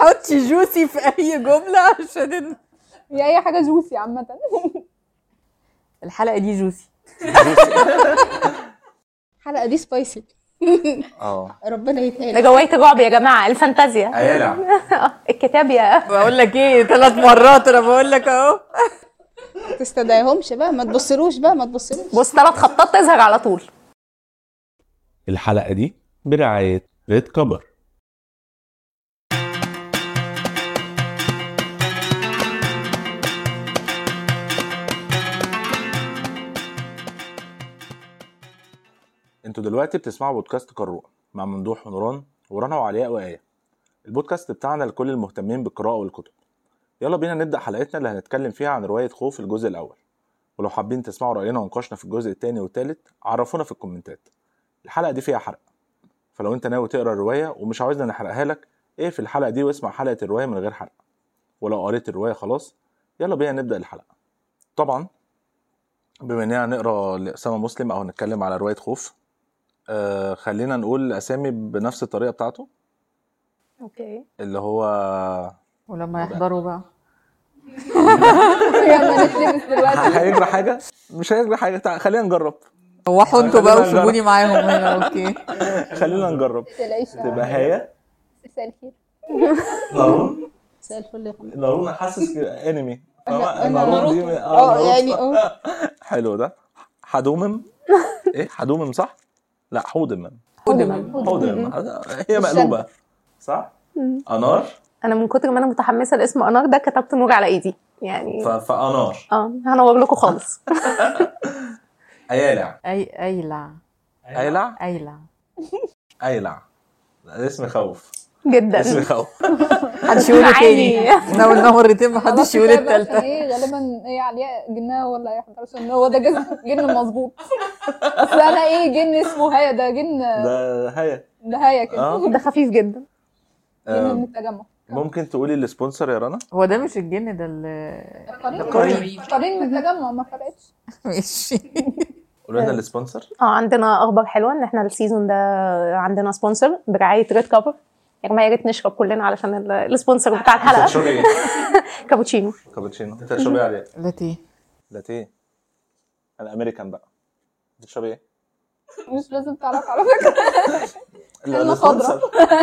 حطي جوسي في اي جمله عشان ال- هي اي حاجه جوسي عامه الحلقه دي جوسي الحلقه دي سبايسي اه ربنا ده يتقال جوايه الرعب يا جماعه الفانتازيا عيالة الكتاب يا بقول لك ايه ثلاث مرات انا بقول لك اهو تستدعيهمش بقى ما تبصلوش بقى ما تبصلوش بص ثلاث خطات تظهر على طول الحلقة دي برعاية ريد كبر انتوا دلوقتي بتسمعوا بودكاست قروء مع ممدوح ونوران ورنا وعلياء وآية البودكاست بتاعنا لكل المهتمين بالقراءة والكتب يلا بينا نبدأ حلقتنا اللي هنتكلم فيها عن رواية خوف الجزء الأول ولو حابين تسمعوا رأينا ونقاشنا في الجزء الثاني والثالث عرفونا في الكومنتات الحلقة دي فيها حرق فلو انت ناوي تقرا الرواية ومش عاوزنا نحرقها لك ايه في الحلقة دي واسمع حلقة الرواية من غير حرق ولو قريت الرواية خلاص يلا بينا نبدأ الحلقة طبعا بما اننا نقرا لأسامة مسلم او هنتكلم على رواية خوف آه خلينا نقول الاسامي بنفس الطريقه بتاعته اوكي اللي هو ولما يحضروا بقى يلا نتلبس دلوقتي هيجرى حاجه مش هيجرى حاجه تعال خلينا نجرب روحوا انتوا بقى خلينا وسيبوني معاهم هنا اوكي خلينا نجرب تلاقيش تبقى هي مساء الخير نارون مساء الفل يا فندم نارون حاسس كده انمي لا، نارون دي اه نارون يعني صح. اه حلو ده حدومم ايه حدومم صح لا حودمم قدما حودمم هي مقلوبه صح انار انا من كتر ما انا متحمسه لاسم انار ده كتبت نور على ايدي يعني ف- فانار اه هنور لكم خالص ايالع اي ايلع ايلع ايلع ايلع ده اسم خوف جدا اسم خوف محدش يقول تاني عادي. احنا قلنا مرتين محدش خلاص يقول كفاية بقى عشان التالتة ايه غالبا ايه علياء جنها ولا يحضر عشان هو ده جن جن مظبوط اصل انا ايه جن اسمه هيا ده جن ده هيا ده هيا كده اه ده خفيف جدا جن آه، من التجمع ممكن تقولي السبونسر يا رنا هو ده مش الجن ده اللي قرين قرين. قرين من التجمع ما فرقتش ماشي قولوا لنا السبونسر اه عندنا اخبار حلوه ان احنا السيزون ده عندنا سبونسر برعايه ريد كفر يا جماعه يا ريت نشرب كلنا علشان ال- السبونسر بتاع انت الحلقه تشربي ايه؟ كابوتشينو كابتشينو انت تشربي ايه عليه؟ لاتيه لاتيه انا امريكان بقى انت تشربي ايه؟ مش لازم تعرف على فكره لا، حنة السبونسر.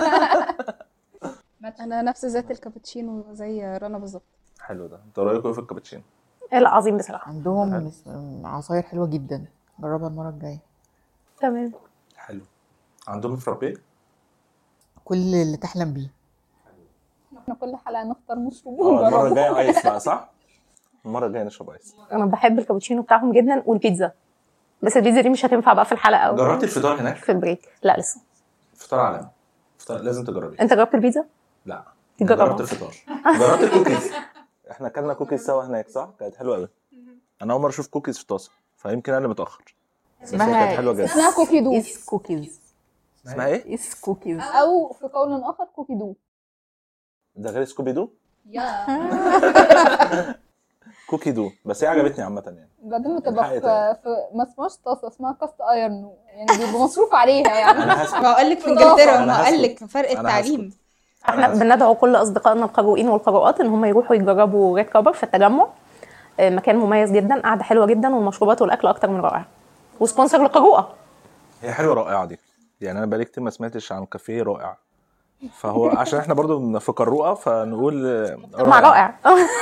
انا نفس ذات الكابتشينو زي رنا بالظبط حلو ده انت رايكم ايه في الكابتشينو؟ العظيم بصراحه عندهم مس- عصاير حلوه جدا جربها المره الجايه تمام حلو عندهم فرابيه كل اللي تحلم بيه احنا كل حلقه نختار مشروب اه المره ونجربه الجايه ايس بقى صح؟ المره الجايه نشرب ايس انا بحب الكابوتشينو بتاعهم جدا والبيتزا بس البيتزا دي مش هتنفع بقى في الحلقه او جربتي الفطار هناك؟ في البريك لا لسه فطار عالمي فطار لازم تجربيه انت جربت البيتزا لا جربها. جربت الفطار جربت الكوكيز احنا اكلنا كوكيز سوا هناك صح؟ كانت حلوه قوي انا اول مره اشوف كوكيز في طاسه فيمكن انا اللي متاخر بس هي كانت حلوه جدا اسمها كوكي دو اس كوكيز اسمها ايه؟ اس كوكيز او في قول اخر كوكي دو ده غير سكوبي دو؟ يا كوكي دو بس هي عجبتني عامه يعني بعدين بتبقى في, الحقيقة في ما اسمهاش طاسه اسمها كاست ايرن يعني بيبقى مصروف عليها يعني انا هسكت ما قال لك في إضافة. انجلترا أنا ما قال هسكت. لك فرق أنا التعليم احنا بندعو كل اصدقائنا القارئين والقارئات ان هم يروحوا يجربوا ريد كابر في التجمع آه، مكان مميز جدا قعده حلوه جدا والمشروبات والاكل اكتر من رائع وسبونسر للقراءه هي حلوه رائعه دي يعني انا بقالي كتير ما سمعتش عن كافيه رائع فهو عشان احنا برضو في قروقه فنقول آه، مع رائع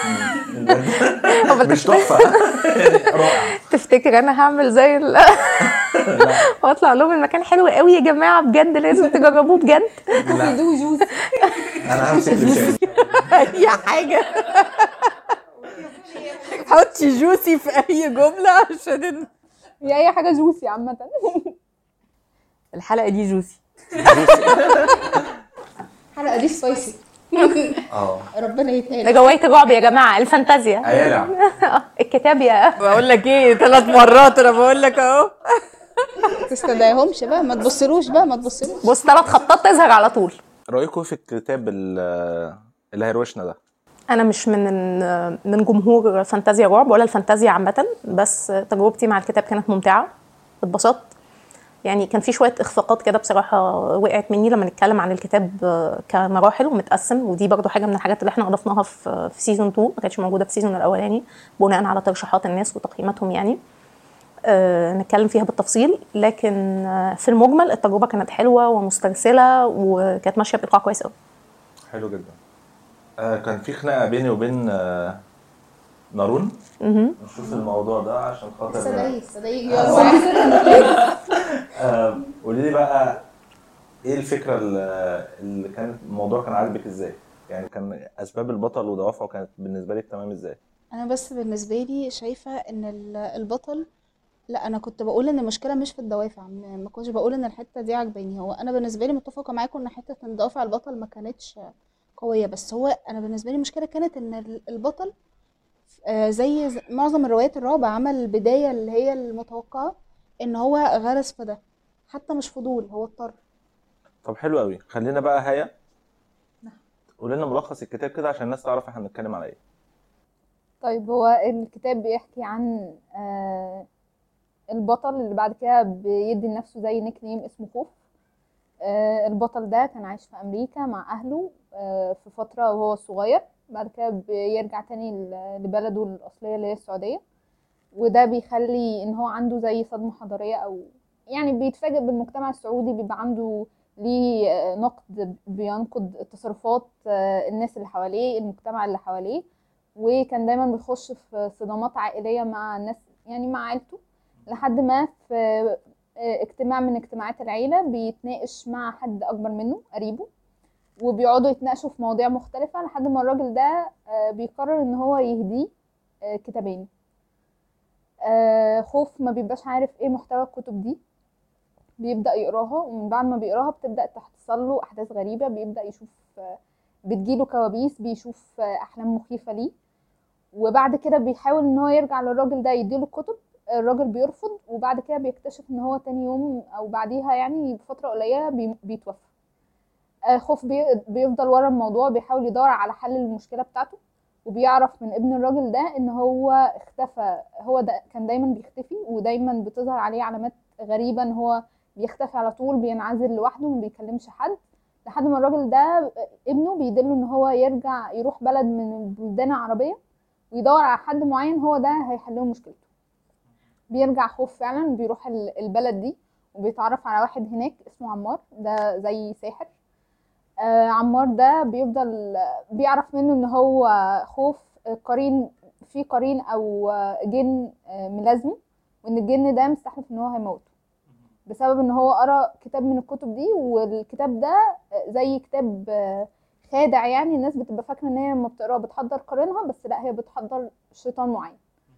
مش تحفه رائع تفتكر انا هعمل زي ال... واطلع لهم المكان حلو قوي يا جماعه بجد لازم تجربوه بجد لا دو جوز انا همسك لساني اي حاجه حطي جوسي في اي جمله عشان ال- هي اي حاجه جوسي عامه الحلقه دي جوسي الحلقه دي سبايسي اه ربنا ده يتقال جوايه الرعب يا جماعه الفانتازيا عيالع الكتاب يا بقول لك ايه ثلاث مرات انا بقول لك اهو تستدعيهمش بقى ما تبصلوش بقى ما تبصلوش بص ثلاث خطات تظهر على طول رايكم في الكتاب ال- اللي هيروشنا ده انا مش من من جمهور فانتازيا رعب ولا الفانتازيا عامه بس تجربتي مع الكتاب كانت ممتعه اتبسطت يعني كان في شويه اخفاقات كده بصراحه وقعت مني لما نتكلم عن الكتاب آه، كمراحل ومتقسم ودي برضو حاجه من الحاجات اللي احنا اضفناها في في سيزون 2 ما كانتش موجوده في السيزون الاولاني بناء على ترشيحات الناس وتقييماتهم يعني آه، نتكلم فيها بالتفصيل لكن آه، في المجمل التجربه كانت حلوه ومسترسله وكانت ماشيه بايقاع كويس قوي حلو جدا آه كان في خناقه بيني وبين آه نارون نشوف الموضوع ده عشان خاطر صدقيني صدقيني آه، قولي لي بقى ايه الفكره اللي اللي كانت الموضوع كان عاجبك ازاي؟ يعني كان اسباب البطل ودوافعه كانت بالنسبه لك تمام ازاي؟ انا بس بالنسبه لي شايفه ان ال- البطل لا انا كنت بقول ان المشكله مش في الدوافع ما ما كنتش بقول ان الحته دي عجباني هو انا بالنسبه لي متفقه معاكم ان حته ان دوافع البطل ما كانتش قويه بس هو انا بالنسبه لي المشكله كانت ان ال- البطل آه، زي ز- معظم الروايات الرعب عمل البدايه اللي هي المتوقعه ان هو غرس في ده حتى مش فضول هو اضطر طب حلو قوي خلينا بقى هيا قولي لنا ملخص الكتاب كده عشان الناس تعرف احنا بنتكلم على ايه طيب هو الكتاب بيحكي عن آه، البطل اللي بعد كده بيدي لنفسه زي نيك نيم اسمه خوف آه، البطل ده كان عايش في أمريكا مع أهله آه، في فترة وهو صغير بعد كده بيرجع تاني ل- لبلده الأصلية اللي هي السعودية وده بيخلي إن هو عنده زي صدمة حضارية أو يعني بيتفاجئ بالمجتمع السعودي بيبقى عنده ليه آه، نقد بينقد تصرفات آه، الناس اللي حواليه المجتمع اللي حواليه وكان دايما بيخش في صدامات عائلية مع الناس يعني مع عيلته لحد ما في آه، اجتماع من اجتماعات العيلة بيتناقش مع حد أكبر منه قريبه وبيقعدوا يتناقشوا في مواضيع مختلفة لحد ما الراجل ده آه، بيقرر إن هو يهديه آه، كتابين آه، خوف ما بيبقاش عارف ايه محتوى الكتب دي بيبدأ يقراها ومن بعد ما بيقراها بتبدأ تحصل له أحداث غريبة بيبدأ يشوف آه، بتجيله كوابيس بيشوف آه، أحلام مخيفة ليه وبعد كده بيحاول ان هو يرجع للراجل ده يديله الكتب الراجل بيرفض وبعد كده بيكتشف ان هو تاني يوم او بعديها يعني بفترة قليلة بي- بيتوفى آه، خوف بي- بيفضل ورا الموضوع بيحاول يدور على حل المشكلة بتاعته وبيعرف من ابن الراجل ده ان هو اختفى هو ده كان دايما بيختفي ودايما بتظهر عليه علامات غريبة ان هو بيختفي على طول بينعزل لوحده ما بيكلمش حد لحد ما الراجل ده ابنه بيدله ان هو يرجع يروح بلد من البلدان العربية ويدور على حد معين هو ده هيحل له مشكلته بيرجع خوف فعلا بيروح ال- البلد دي وبيتعرف على واحد هناك اسمه عمار ده زي ساحر آه عمار ده بيفضل بيعرف منه ان هو خوف قرين في قرين او جن آه، ملازمه وان الجن ده مستحلف ان هو هيموته بسبب ان هو قرا كتاب من الكتب دي والكتاب ده آه، زي كتاب آه، خادع يعني الناس بتبقى فاكره ان هي لما بتقراه بتحضر قرينها بس لا هي بتحضر شيطان معين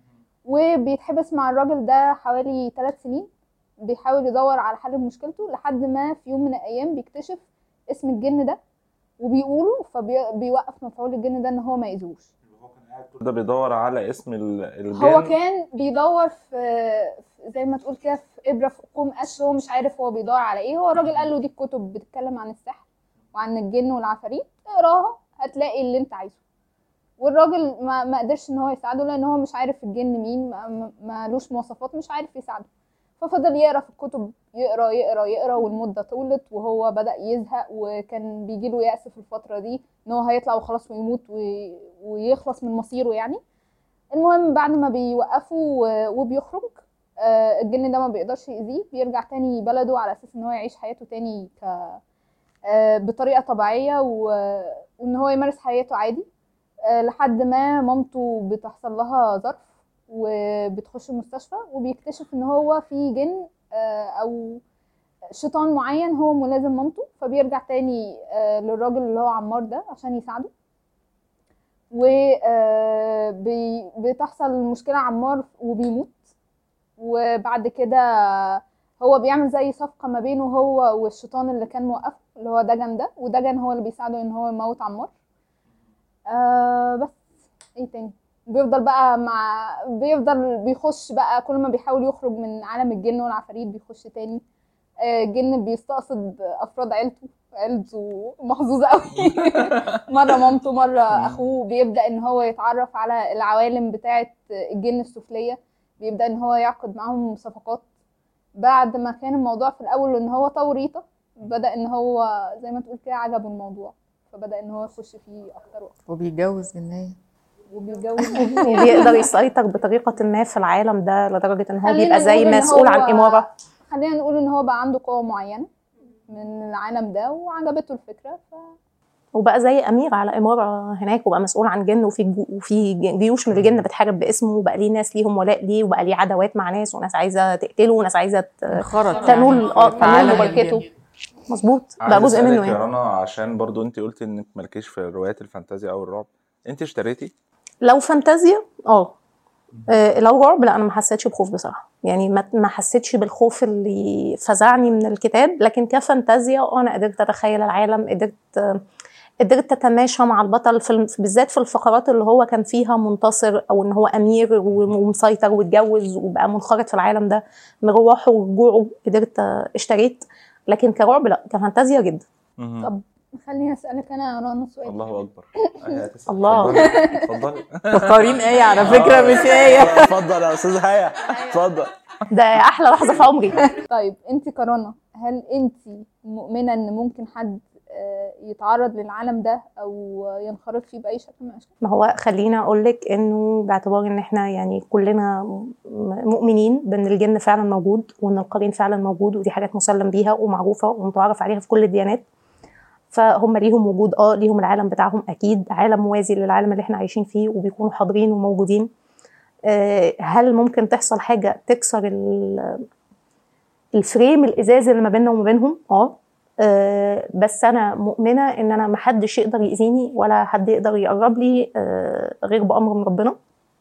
وبيتحبس مع الراجل ده حوالي ثلاث سنين بيحاول يدور على حل مشكلته لحد ما في يوم من الايام بيكتشف اسم الجن ده وبيقوله فبيوقف مفعول الجن ده ان هو ما يأذوش ده بيدور على اسم ال- الجن هو كان بيدور في في- زي ما تقول كده في ابره في كوم قش هو مش عارف هو بيدور على ايه هو الراجل قال له دي الكتب بتتكلم عن السحر وعن الجن والعفاريت اقراها هتلاقي اللي انت عايزه والراجل ما ما قدرش ان هو يساعده لان هو مش عارف الجن مين ما- ما- مالوش مواصفات مش عارف يساعده ففضل يقرا في الكتب يقرا يقرا يقرا والمده طولت وهو بدا يزهق وكان بيجيله يأس في الفتره دي ان هو هيطلع وخلاص ويموت وي- ويخلص من مصيره يعني المهم بعد ما بيوقفوا و- وبيخرج آه، الجن ده ما بيقدرش يأذيه بيرجع تاني بلده على اساس ان هو يعيش حياته تاني ك آه، بطريقه طبيعيه و- وان هو يمارس حياته عادي آه، لحد ما مامته بتحصل لها ظرف وبتخش المستشفى وبيكتشف ان هو في جن آه، او شيطان معين هو ملازم مامته فبيرجع تاني آه، للراجل اللي هو عمار ده عشان يساعده وبتحصل مشكلة عمار وبيموت وبعد كده هو بيعمل زي صفقة ما بينه هو والشيطان اللي كان موقفه اللي هو دجن ده ودجن هو اللي بيساعده ان هو يموت عمار آه بس ايه تاني بيفضل بقى مع بيفضل بيخش بقى كل ما بيحاول يخرج من عالم الجن والعفاريت بيخش تاني آه، الجن بيستقصد افراد عيلته عيلته محظوظه قوي مره مامته مره اخوه بيبدا ان هو يتعرف على العوالم بتاعه الجن السفليه بيبدا ان هو يعقد معاهم صفقات بعد ما كان الموضوع في الاول ان هو توريطه بدا ان هو زي ما تقول كده عجبه الموضوع فبدا ان هو يخش فيه اكتر واكتر وبيتجوز النهاية وبيتجوز وبيقدر يسيطر بطريقة ما في العالم ده لدرجة ان هو خلينا بيبقى زي نقول إن مسؤول عن هو- إمارة خلينا نقول ان هو بقى عنده قوه معينه من العالم ده وعجبته الفكره ف وبقى زي امير على اماره هناك وبقى مسؤول عن جن وفي جو- وفي جيوش من الجن بتحارب باسمه وبقى ليه ناس ليهم ولاء ليه وبقى ليه عداوات مع ناس وناس عايزه تقتله وناس عايزه ت- انخرط تنول اه في تنول عالم ملكته الجن. مظبوط بقى عايز جزء منه أسألك يا يعني رنا عشان برضو انت قلتي انك مالكيش في روايات الفانتازيا او الرعب انت اشتريتي لو فانتازيا اه آه، لو رعب لا انا ما حسيتش بخوف بصراحه يعني ما ما حسيتش بالخوف اللي فزعني من الكتاب لكن كفانتازيا اه انا قدرت اتخيل العالم قدرت آه، قدرت اتماشى مع البطل في الم- بالذات في الفقرات اللي هو كان فيها منتصر او ان هو امير ومسيطر واتجوز وبقى منخرط في العالم ده مروحه ورجوعه قدرت آه، اشتريت لكن كرعب لا كفانتازيا جدا مهم. طب خليني اسالك انا يا رنا سؤال الله اكبر آية هتسأل. الله. اتفضلي اتفضلي فكرين آية على فكرة مش آية اتفضل يا استاذ هيا اتفضل ده احلى لحظه في عمري طيب انت كرنا هل انت مؤمنه ان ممكن حد آه، يتعرض للعالم ده او ينخرط فيه باي شكل من الاشكال ما هو خلينا اقول لك انه باعتبار ان احنا يعني كلنا م- مؤمنين بان الجن فعلا موجود وان القرين فعلا موجود ودي حاجات مسلم بيها ومعروفه ومتعارف عليها في كل الديانات فهم ليهم وجود اه ليهم العالم بتاعهم اكيد عالم موازي للعالم اللي احنا عايشين فيه وبيكونوا حاضرين وموجودين آه، هل ممكن تحصل حاجه تكسر ال- الفريم الازاز اللي ما بيننا وما بينهم اه آه، بس انا مؤمنه ان انا محدش يقدر ياذيني ولا حد يقدر يقرب لي آه، غير بامر من ربنا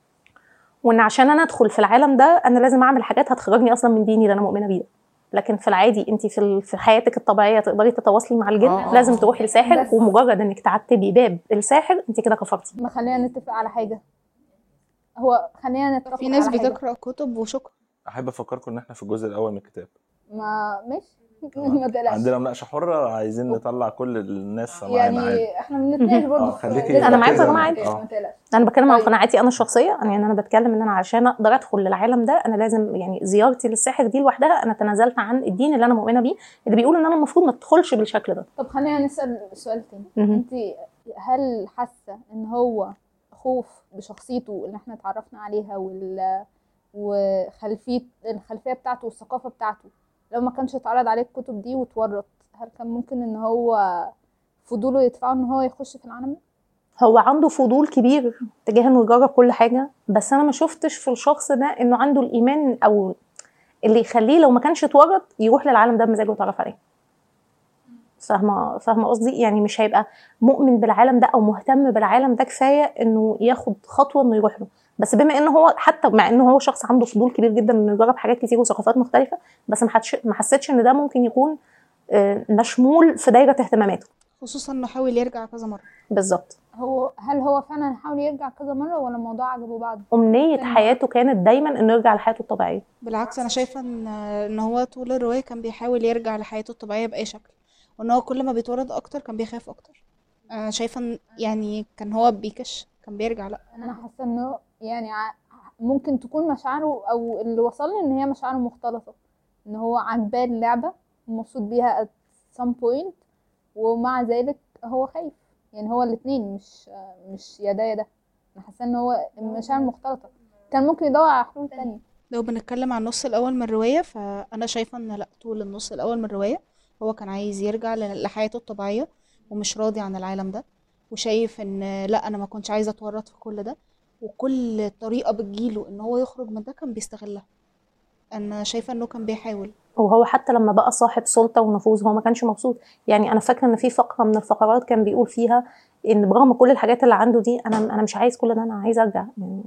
وان عشان انا ادخل في العالم ده انا لازم اعمل حاجات هتخرجني اصلا من ديني اللي انا مؤمنه بيه لكن في العادي انت في ال- في حياتك الطبيعيه تقدري تتواصلي مع الجن آه، آه، لازم آه. تروحي لساحر بس- ومجرد انك تعتبي باب الساحر انت كده كفرتي ما خلينا نتفق على حاجه هو خلينا نتفق في ناس على حاجة. بتقرا كتب وشكرا احب افكركم ان احنا في الجزء الاول من الكتاب ما ماشي ما تقلقش عندنا مناقشه حره عايزين نطلع كل الناس معانا عادي يعني احنا بنتناقش برضه آه، في- خليكي لازم أنا معاكم يا نركز، جماعة ما عادي. تقلقش، آه. ما تقلقش انا بتكلم عن طيب. قناعاتي انا الشخصيه يعني انا بتكلم ان انا عشان اقدر ادخل للعالم ده انا لازم يعني زيارتي للساحر دي لوحدها انا تنازلت عن الدين اللي انا مؤمنه بيه اللي بيقول ان انا المفروض ما ادخلش بالشكل ده طب خلينا نسال سؤال تاني مهم. انت هل حاسه ان هو خوف بشخصيته اللي احنا اتعرفنا عليها وال وخلفيه الخلفيه بتاعته والثقافه بتاعته لو ما كانش اتعرض عليه الكتب دي واتورط هل كان ممكن ان هو فضوله يدفعه ان هو يخش في العالم ده هو عنده فضول كبير تجاه انه يجرب كل حاجه بس انا ما شفتش في الشخص ده انه عنده الايمان او اللي يخليه لو ما كانش اتورط يروح للعالم ده بمزاجه ويتعرف عليه فاهمه فاهمه قصدي يعني مش هيبقى مؤمن بالعالم ده او مهتم بالعالم ده كفايه انه ياخد خطوه انه يروح له بس بما انه هو حتى مع انه هو شخص عنده فضول كبير جدا انه يجرب حاجات كتير وثقافات مختلفه بس ما حدش ما حسيتش ان ده ممكن يكون آه، مشمول في دايره اهتماماته خصوصا انه حاول يرجع كذا مره بالظبط هو هل هو فعلا حاول يرجع كذا مره ولا الموضوع عجبه بعد امنيه فيلم. حياته كانت دايما انه يرجع لحياته الطبيعيه بالعكس انا شايفه ان ان هو طول الروايه كان بيحاول يرجع لحياته الطبيعيه باي شكل وان هو كل ما بيتولد اكتر كان بيخاف اكتر انا شايفه ان يعني كان هو بيكش كان بيرجع لا انا حاسه انه يعني ع- ممكن تكون مشاعره او اللي وصلني ان هي مشاعره مختلطه ان هو عجباه اللعبه ومبسوط بيها at some point ومع ذلك هو خايف يعني هو الاثنين مش مش يا ده يا ده انا حاسه ان هو المشاعر مختلطه كان ممكن يدور على حلول تانية لو بنتكلم عن النص الاول من الروايه فانا شايفه ان لا طول النص الاول من الروايه هو كان عايز يرجع ل- لحياته الطبيعيه ومش راضي عن العالم ده وشايف ان لا انا ما كنتش عايزه اتورط في كل ده وكل طريقه بتجيله ان هو يخرج من ده كان بيستغلها انا شايفه انه كان بيحاول وهو حتى لما بقى صاحب سلطه ونفوذ هو ما كانش مبسوط يعني انا فاكره ان في فقره من الفقرات كان بيقول فيها ان برغم كل الحاجات اللي عنده دي انا انا مش عايز كل ده انا عايز ارجع يعني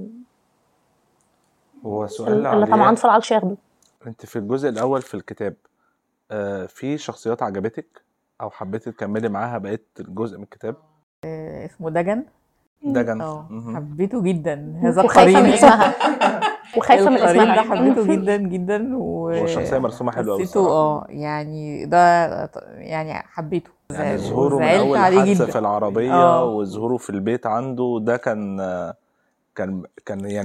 هو سؤال اللي علياء طمعان في العرش ياخده انت في الجزء الاول في الكتاب آه في شخصيات عجبتك او حبيتي تكملي معاها بقيه الجزء من الكتاب آه، اسمه دجن ده كان اه مهم. حبيته جدا هذا وخايفه من القرين اسمها وخايفه من القرين ده اسمها حبيته جدا جدا و هو شخصية مرسومة حلوة أوي حسيته الصراحة. اه يعني ده يعني حبيته يعني زعل- ظهوره من وزعلت اول عليه حادثه جدا في العربيه اه. وظهوره في البيت عنده ده كان كان كان يعني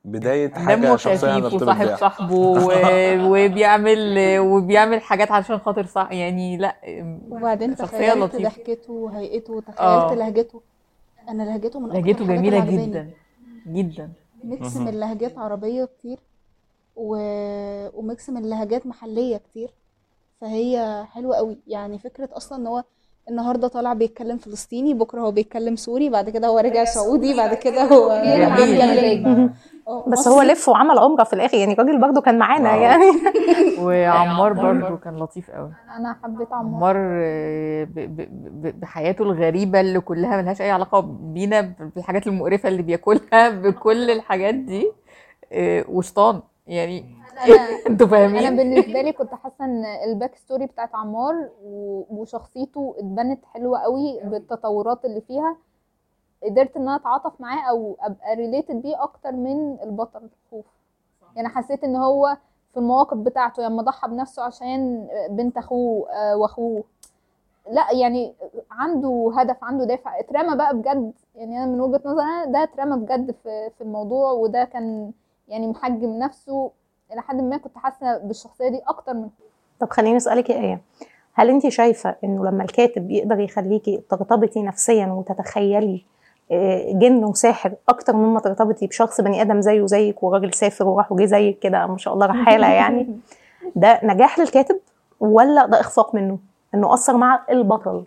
بدايه حاجه دمه شخصيه خفيف هنرتبط وصاحب بيها صاحبه و- وبيعمل وبيعمل حاجات علشان خاطر صح يعني لا وبعدين شخصية تخيلت لطيفة. ضحكته وهيئته تخيلت آه. لهجته انا لهجته من اكتر لهجته الحاجات جميلة اللي عجباني. جدا جدا ميكس مهم. من لهجات عربية كتير و... وميكس من لهجات محلية كتير فهي حلوة قوي يعني فكرة اصلا ان هو النهارده طالع بيتكلم فلسطيني بكره هو بيتكلم سوري بعد كده هو رجع سعودي بعد كده هو بيرجع بيتكلم مزاج. اه بس هو مصري. لف وعمل عمره في الاخر يعني الراجل برضه كان معانا واو. يعني وعمار برضو كان لطيف قوي انا حبيت عمار عمار آه، ب- ب- ب- بحياته الغريبة اللي كلها ملهاش أي علاقة بينا بالحاجات المقرفة اللي بياكلها بكل الحاجات دي آه، وشطان يعني انا انتوا انا فاهمين بالنسبه لي كنت حاسه ان الباك ستوري بتاعت عمار و- وشخصيته اتبنت حلوه قوي بالتطورات اللي فيها قدرت ان انا اتعاطف معاه او ابقى ريليتد بيه اكتر من البطل خوف يعني حسيت ان هو في المواقف بتاعته لما ضحى بنفسه عشان بنت اخوه آه، واخوه لا يعني عنده هدف عنده دافع اترمى بقى بجد يعني انا من وجهة نظري انا ده اترمى بجد في في الموضوع وده كان يعني محجم نفسه الى حد ما كنت حاسه بالشخصيه دي اكتر من طب خليني اسالك يا ايه هل انت شايفه انه لما الكاتب يقدر يخليكي ترتبطي نفسيا وتتخيلي آه، جن وساحر اكتر مما ترتبطي بشخص بني ادم زيه زيك وراجل سافر وراح وجه زيك كده ما شاء الله رحاله يعني ده نجاح للكاتب ولا ده اخفاق منه انه اثر مع البطل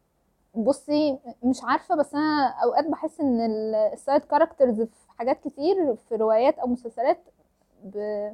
بصي مش عارفه بس انا اوقات بحس ان ال- السايد كاركترز في حاجات كتير في روايات او مسلسلات ب...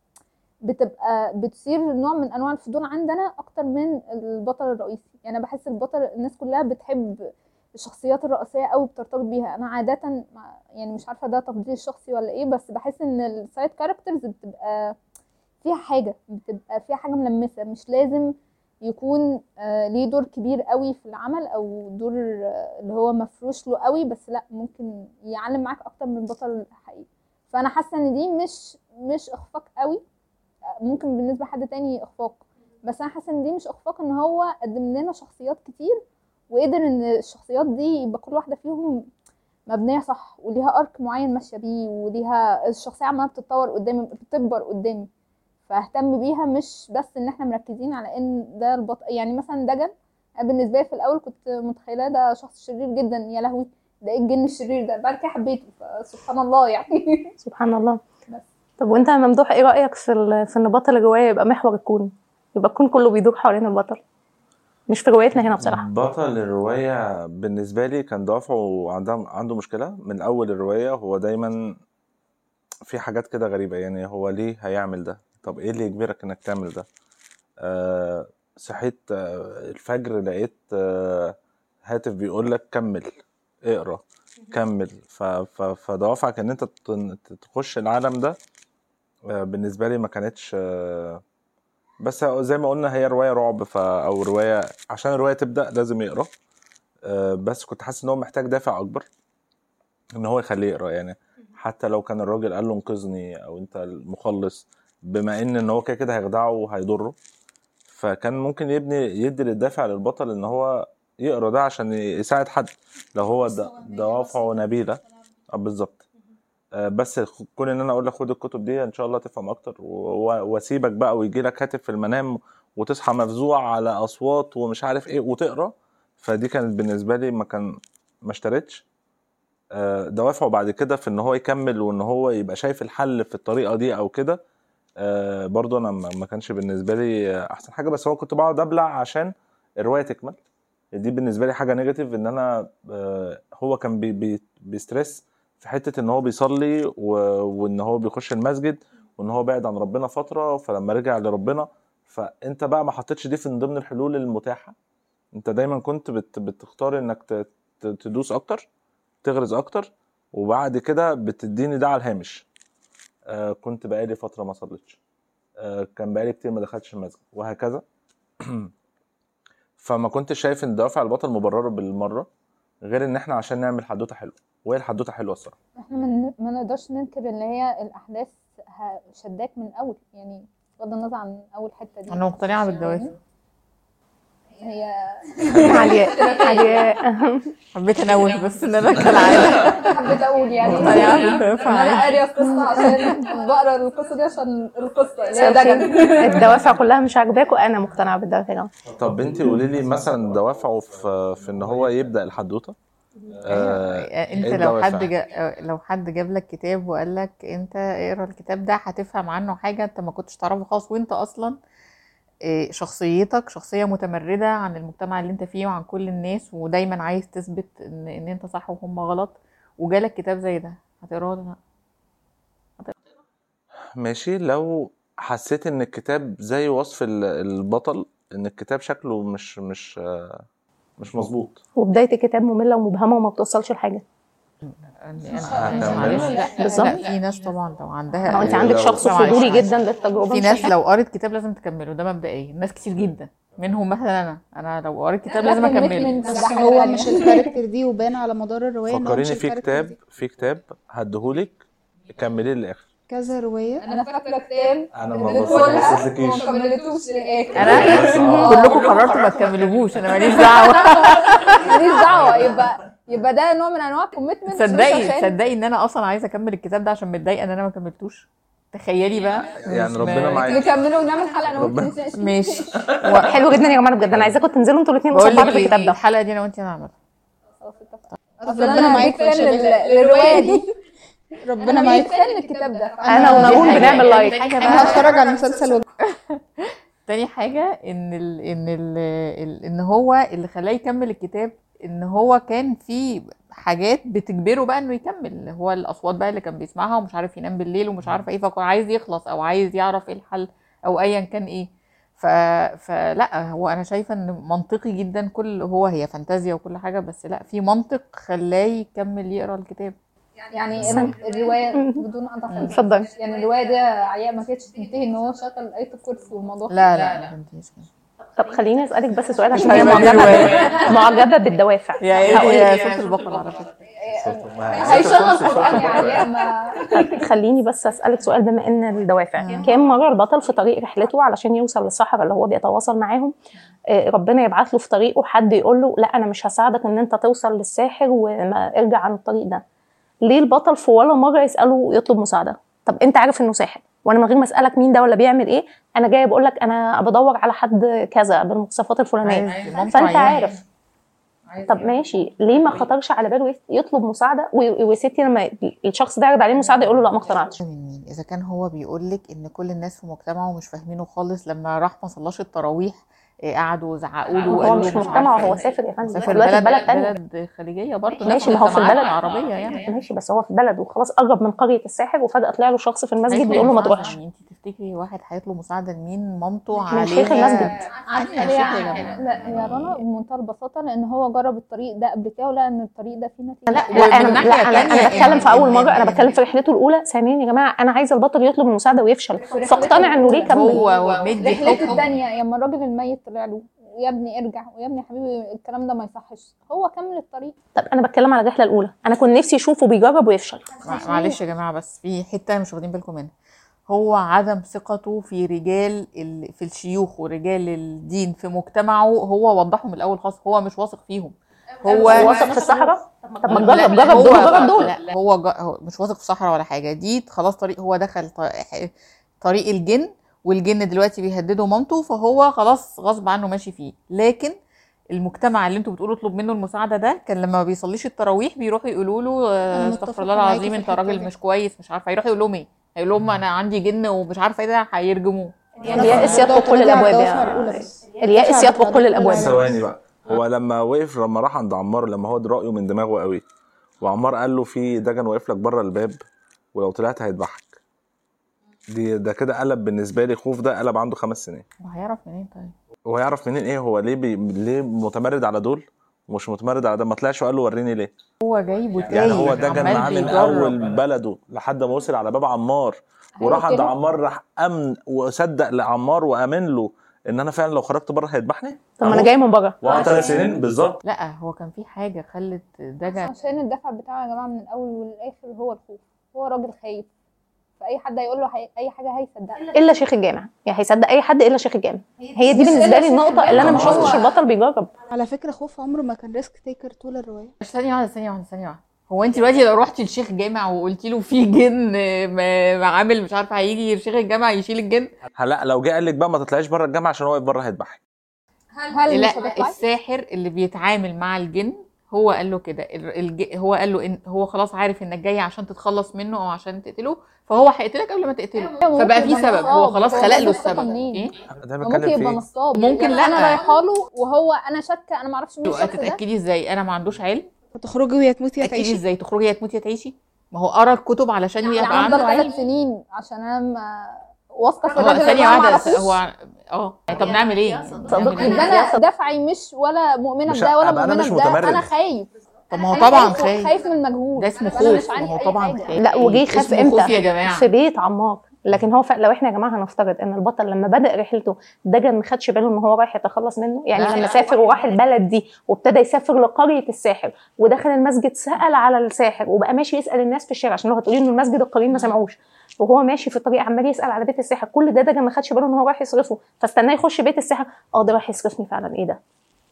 بتبقى بتصير نوع من انواع الفضول عندنا اكتر من البطل الرئيسي يعني أنا بحس البطل الناس كلها بتحب الشخصيات الرئيسيه قوي بترتبط بيها انا عاده مع- يعني مش عارفه ده تفضيل الشخصي ولا ايه بس بحس ان السايد كاركترز بتبقى فيها حاجه بتبقى فيها حاجه ملمسه مش لازم يكون آه، ليه دور كبير قوي في العمل او دور آه، اللي هو مفروش له قوي بس لا ممكن يعلم معاك اكتر من البطل الحقيقي فانا حاسه ان دي مش مش اخفاق قوي آه، ممكن بالنسبه لحد تاني اخفاق بس انا حاسه ان دي مش اخفاق ان هو قدم لنا شخصيات كتير وقدر ان الشخصيات دي يبقى كل واحده فيهم مبنيه صح وليها ارك معين ماشيه بيه وليها الشخصيه عماله بتتطور قدامي بتكبر قدامي فاهتم بيها مش بس ان احنا مركزين على ان ده البطل يعني مثلا دجن أنا بالنسبه لي في الاول كنت متخيلاه ده شخص شرير جدا يا لهوي ده ايه الجن الشرير ده بعد كده حبيته فسبحان الله يعني سبحان الله بس. طب وانت يا ممدوح ايه رايك في ال- في ان بطل الروايه يبقى محور الكون يبقى الكون كله بيدور حوالين البطل مش في روايتنا هنا بصراحه بطل الرواية بالنسبة لي كان دوافعه عنده عنده مشكلة من أول الرواية هو دايما في حاجات كده غريبة يعني هو ليه هيعمل ده طب ايه اللي يجبرك انك تعمل ده آه صحيت آه الفجر لقيت آه هاتف بيقول لك كمل اقرا كمل ف- ف- فدوافعك ان انت تن- تخش العالم ده آه بالنسبة لي ما كانتش آه بس زي ما قلنا هي رواية رعب ف... أو رواية عشان الرواية تبدأ لازم يقرا آه، بس كنت حاسس إن هو محتاج دافع أكبر إن هو يخليه يقرا يعني حتى لو كان الراجل قال له انقذني أو أنت المخلص بما إن إن هو كده كده هيخدعه وهيضره فكان ممكن يبني يدي للدافع للبطل إن هو يقرا ده عشان يساعد حد لو هو د- دوافعه نبيلة آه، بالظبط آه، بس خ- كون ان انا اقول لك خد الكتب دي ان شاء الله تفهم اكتر و- و- واسيبك بقى ويجي لك هاتف في المنام وتصحى مفزوع على اصوات ومش عارف ايه وتقرا فدي كانت بالنسبه لي ما كان ما اشتريتش آه، دوافعه بعد كده في ان هو يكمل وان هو يبقى شايف الحل في الطريقه دي او كده آه، برضه انا ما ما كانش بالنسبه لي آه، احسن حاجه بس هو كنت بقعد ابلع عشان الروايه تكمل دي بالنسبه لي حاجه نيجاتيف ان انا آه، هو كان بي بي بيسترس في حته ان هو بيصلي و... وان هو بيخش المسجد وان هو بعد عن ربنا فتره فلما رجع لربنا فانت بقى ما حطيتش دي من ضمن الحلول المتاحه انت دايما كنت بت... بتختار انك ت... ت- تدوس اكتر تغرز اكتر وبعد كده بتديني ده على الهامش آه كنت بقالي فتره ما صليتش آه كان بقالي كتير ما دخلتش المسجد وهكذا فما كنتش شايف ان دوافع البطل مبرره بالمره غير ان احنا عشان نعمل حدوته حلوه وهي الحدوته حلوه الصراحه احنا ما ما نقدرش ننكر ان هي الاحداث ه- شداك من اول يعني بغض النظر عن اول حته دي انا مقتنعه بالدوافع هي علياء علياء حبيت انوه بس ان انا كالعاده حبيت اقول يعني مقتنعة ان بالدوافع. انا قاريه القصه عشان بقرا القصه دي عشان القصه اللي هي دجن الدوافع كلها مش عاجباك وانا مقتنعه بالدوافع طب انت قولي لي مثلا دوافعه في في ان هو يبدا الحدوته آه، انت إيه لو الدوافع؟ حد جا... لو حد جاب لك كتاب وقال لك انت اقرا الكتاب ده هتفهم عنه حاجه انت ما كنتش تعرفها خالص وانت اصلا إيه، شخصيتك شخصيه متمرده عن المجتمع اللي انت فيه وعن كل الناس ودايما عايز تثبت ان ان انت صح وهم غلط وجالك كتاب زي ده هتقراه ولا لا ماشي لو حسيت ان الكتاب زي وصف ال- البطل ان الكتاب شكله مش مش آه، مش مظبوط وبدايه الكتاب ممله ومبهمه وما بتوصلش لحاجه هكمل. معلش لا بالظبط. لا في ناس طبعا لو عندها ما هو انت لو- عندك شخص لا، معلش، فضولي معلش. جدا للتجربه في مش ناس هيحب. لو قرت كتاب لازم تكمله ده مبدئيا ناس كتير جدا منهم مثلا انا انا لو قريت كتاب لازم اكمله بس هو مش الكاركتر دي وبان على مدار الروايه إن هو مش فكريني في الكاركتر كتاب دي. في كتاب هديهولك كمليه للاخر كذا روايه انا فاكره كتاب انا ما كملتهولها بصدقكيش وما كملتوش للاخر انا كلكم قررتوا ما تكملوهوش انا ماليش دعوه ماليش دعوه يبقى يبقى ده نوع من انواع الكوميتمنت تصدقي تصدقي ان انا اصلا عايزه اكمل الكتاب ده عشان متضايقه ان انا ما كملتوش تخيلي بقى يعني مش ربنا م- معاك نكمله ونعمل حلقه انا وانت ربنا- نتناقش ماشي حلو جدا يا جماعه بجد انا عايزاكم تنزلوا انتوا الاثنين قصاد بقول بعض لك في الكتاب ايه ده الحلقه دي انا وانت هنعملها أصل ربنا أنا معاك big fan يا شباب. لل- للروايه دي ربنا انا معاك معاك فان الكتاب ده انا ونقول حاجة. بنعمل لايك حاجه انا بقى هتفرج على المسلسل وج- تاني حاجة ان ال ان ال ال ان هو اللي خلاه يكمل الكتاب ان هو كان في حاجات بتجبره بقى انه يكمل هو الاصوات بقى اللي كان بيسمعها ومش عارف ينام بالليل ومش عارف ايه فكان عايز يخلص او عايز يعرف ايه الحل او ايا كان ايه ف... فلا هو انا شايفه ان منطقي جدا كل هو هي فانتازيا وكل حاجه بس لا في منطق خلاه يكمل يقرا الكتاب يعني ال- الروايه بدون قطع في اتفضلي يعني الروايه دي عياء ما كانتش تنتهي ان هو شغل ايه الكرسي والموضوع لا لا ما فهمتيش كده. طب خليني اسالك بس سؤال مش عشان هي هيبقى معجبه رواية. معجبه بالدوافع يا ايه هقول يا لك. صوت البقرة على فكرة هيشغل قران يا عياء ما خليني بس اسالك سؤال بما ان الدوافع كام مره البطل في طريق رحلته علشان يوصل للصحراء اللي هو بيتواصل معاهم آه، ربنا يبعت له في طريقه حد يقول له لا انا مش هساعدك ان انت توصل للساحر وما ارجع عن الطريق ده ليه البطل في ولا مره يساله يطلب مساعده طب انت عارف انه ساحر وانا من غير ما اسالك مين ده ولا بيعمل ايه انا جاي بقول لك انا بدور على حد كذا بالمواصفات الفلانيه عايز مامته فانت عيانة. عارف طب ماشي ليه ما خطرش على باله يت- يطلب مساعده و- وستي لما الشخص ده يعرض عليه مساعده يقول له لا ما اقتنعتش من مين اذا كان هو بيقول لك ان كل الناس في مجتمعه مش فاهمينه خالص لما راح ما صلاش التراويح إيه، قعدوا زعقوا له هو وقالوا مش مش مجتمع عارفة هو إيه. سافر يا فندم سافر دلوقتي في بلد بلد تانية بلد خليجيه برضه ماشي، ما هو في البلد. العربيه يعني ماشي بس هو في بلد وخلاص قرب من قريه الساحر وفجاه طلع له شخص في المسجد بيقول له ما تروحش يعني انت تفتكري واحد هيطلب مساعده لمين مامته من شيخ عليها المسجد. عارفه يا ليه شيخ يا يا- جماعة. لا يا رنا بمنتهى البساطه لان هو جرب الطريق ده قبل كده ولقى ان الطريق ده فيه نتيجه لا لا انا ومن لا ناحية انا انا تانية بتكلم في إن- اول إن- مره انا إن- بتكلم في رحلته الاولى ثانيا يا جماعه انا عايزه البطل يطلب المساعده ويفشل فاقتنع انه ليه كمل هو ومدي رحلته حكم الثانيه لما الراجل الميت طلع له ويا ابني ارجع ويا ابني يا حبيبي الكلام ده ما يصحش هو كمل الطريق طب انا بتكلم على الرحله الاولى انا كنت نفسي اشوفه بيجرب ويفشل مع- معلش يا جماعه بس في حته مش واخدين بالكم منها هو عدم ثقته في رجال ال... في الشيوخ ورجال الدين في مجتمعه هو وضحه من الاول خالص هو مش واثق فيهم هو هو واثق في الصحراء طب ما لا، تجرب جرب هو- دول جرب دول لا هو, جا هو مش واثق في صحراء ولا حاجه دي خلاص طريق هو دخل ط- طريق الجن والجن دلوقتي بيهددوا مامته فهو خلاص غصب عنه ماشي فيه لكن المجتمع اللي انتوا بتقولوا اطلب منه المساعده ده كان لما ما بيصليش التراويح بيروحوا يقولوا له آه، أنا استغفر متفقة الله معاكي العظيم في انت الحتة راجل دي. مش كويس مش عارفه هيروح يقول لهم ايه هيقول لهم انا عندي جن ومش عارفه ايه ده هيرجموه اليائس يطلق كل الابواب يا اليائس يطلق كل الابواب ثواني بقى هو لما وقف لما راح عند عمار لما هو رايه من دماغه قوي وعمار قال له في دجن واقف لك بره الباب ولو طلعت هيذبحك دي ده كده قلب بالنسبه لي خوف ده قلب عنده خمس سنين هو هيعرف منين طيب هو يعرف منين ايه هو ليه بي... ليه متمرد على دول ومش متمرد على ده ما طلعش وقال له وريني ليه هو جايبه تايه يعني هو ده كان عمال معاه من بيجرب. اول بلده لحد ما وصل على باب عمار وراح عند كده. عمار راح امن وصدق لعمار وامن له ان انا فعلا لو خرجت بره هيذبحني طب ما انا جاي من بره وقعد ثلاث سنين بالظبط لا هو كان في حاجه خلت دجن عشان الدفع بتاعه يا جماعه من الاول والاخر هو الخوف هو راجل خايف فاي حد هيقول له حي... اي حاجه هيصدقها الا شيخ الجامع يعني هيصدق اي حد الا شيخ الجامع هي دي بالنسبه لي النقطه اللي انا ما شفتش البطل بيجرب على فكره خوف عمره ما كان ريسك تيكر طول الروايه بس ثانية واحدة ثانية واحدة ثانية واحدة هو انت دلوقتي لو رحتي لشيخ جامع وقلتي له في جن م- عامل مش عارفه هيجي شيخ الجامع يشيل الجن لا لو جه قال لك بقى ما تطلعيش بره الجامعه عشان هو واقف بره هيذبحك هل مش لا هتطلعي؟ الساحر اللي بيتعامل مع الجن هو قال له كده ال- الج... هو قال له ان هو خلاص عارف انك جاي عشان تتخلص منه او عشان تقتله فهو هيقتلك قبل ما تقتله ممكن فبقى في يبقى سبب هو نصاب. خلاص هو خلق له جاب الثقة السبب منين؟ ايه ده ممكن بتكلم يبقى فيه نصاب ممكن يعني لا. انا رايحه له وهو انا شاكه انا ما اعرفش مين الشخص ده هتتاكدي ازاي انا ما عندوش علم هتخرجي ويا تموتي يا تاكدي تعيشي ازاي تخرجي يا تموتي يا تعيشي ما هو قرا الكتب علشان يعني يبقى عنده افضل علم ثلاث سنين عشان انا ما واثقه في هو الراجل اللي ثانية أنا ما واحدة أعرفوش. هو اه طب نعمل ايه؟ نعمل يبقى ايه؟ انا دافعي مش ولا مؤمنه مش- بده ولا أبقى أنا مؤمنه مش بده متمرد. انا خايف طب ما هو أنا طبعا خايف خايف خايف من المجهول ده اسمه فأنا مش خوف عندي ما هو أي طبعا حاجة. خايف لا وجه يخاف اسمه خوف يا امتى جماعة في بيت عمار لكن هو ف... لو احنا يا جماعه هنفترض ان البطل لما بدا رحلته ده ما خدش باله ان هو رايح يتخلص منه يعني لا، لما لا. سافر وراح البلد دي وابتدى يسافر لقريه الساحر ودخل المسجد سال على الساحر وبقى ماشي يسال الناس في الشارع عشان لو هتقولي انه المسجد القريب ما سمعوش وهو ماشي في الطريق عمال يسال على بيت الساحر كل ده ده ما خدش باله ان هو رايح يصرفه فاستناه يخش بيت الساحر اه ده رايح يصرفني فعلا ايه ده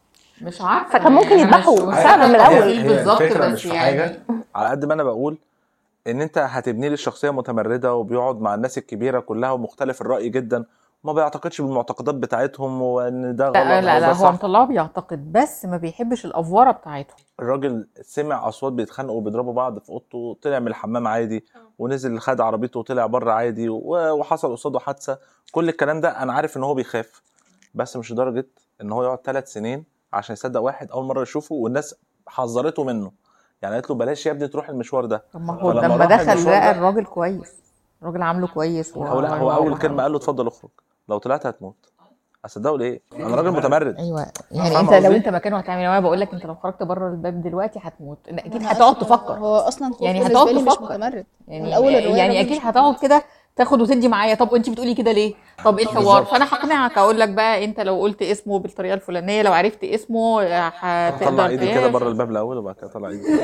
مش عارفة فكان ممكن يعني أنا يذبحوا مش- فعلا من هي- الأول. هي هي بالظبط الفكرة بس مش في يعني حاجة. على قد ما انا بقول ان انت هتبني لي الشخصيه متمرده وبيقعد مع الناس الكبيره كلها ومختلف الراي جدا وما بيعتقدش بالمعتقدات بتاعتهم وان ده غلط لا لا أو لا ده هو صح مطلعه بيعتقد بس ما بيحبش الافوره بتاعتهم الراجل سمع اصوات بيتخانقوا وبيضربوا بعض في اوضته طلع من الحمام عادي ونزل خد عربيته وطلع بره عادي و- وحصل قصاده حادثه كل الكلام ده انا عارف ان هو بيخاف بس مش لدرجه ان هو يقعد ثلاث سنين عشان يصدق واحد اول مره يشوفه والناس حذرته منه يعني قالت له بلاش يا ابني تروح المشوار ده طب ما هو فلما لما راح دخل المشوار لقى ده- الراجل كويس الراجل عامله كويس هو لا هو اول كلمه قال له اتفضل اخرج لو طلعت هتموت اصدقه ليه انا راجل متمرد ايوه يعني فاهم انت لو قصدي؟ انت مكانه هتعمل ايه؟ انا بقول لك انت لو خرجت بره الباب دلوقتي هتموت إن اكيد أنا هتقعد أصلاً- تفكر هو اصلا خوف يعني بالنسبه هتقعد لي مش تفكر. متمرد يعني من أول الرواية يعني الراجل اكيد مش هتقعد كده تاخد وتدي معايا طب وانت بتقولي كده ليه طب ايه الحوار بالظبط. فانا هقنعك اقول لك بقى انت لو قلت اسمه بالطريقه الفلانيه لو عرفت اسمه هتقدر طلع ايدي كده تعيش. بره الباب الاول وبعد كده طلع ايدي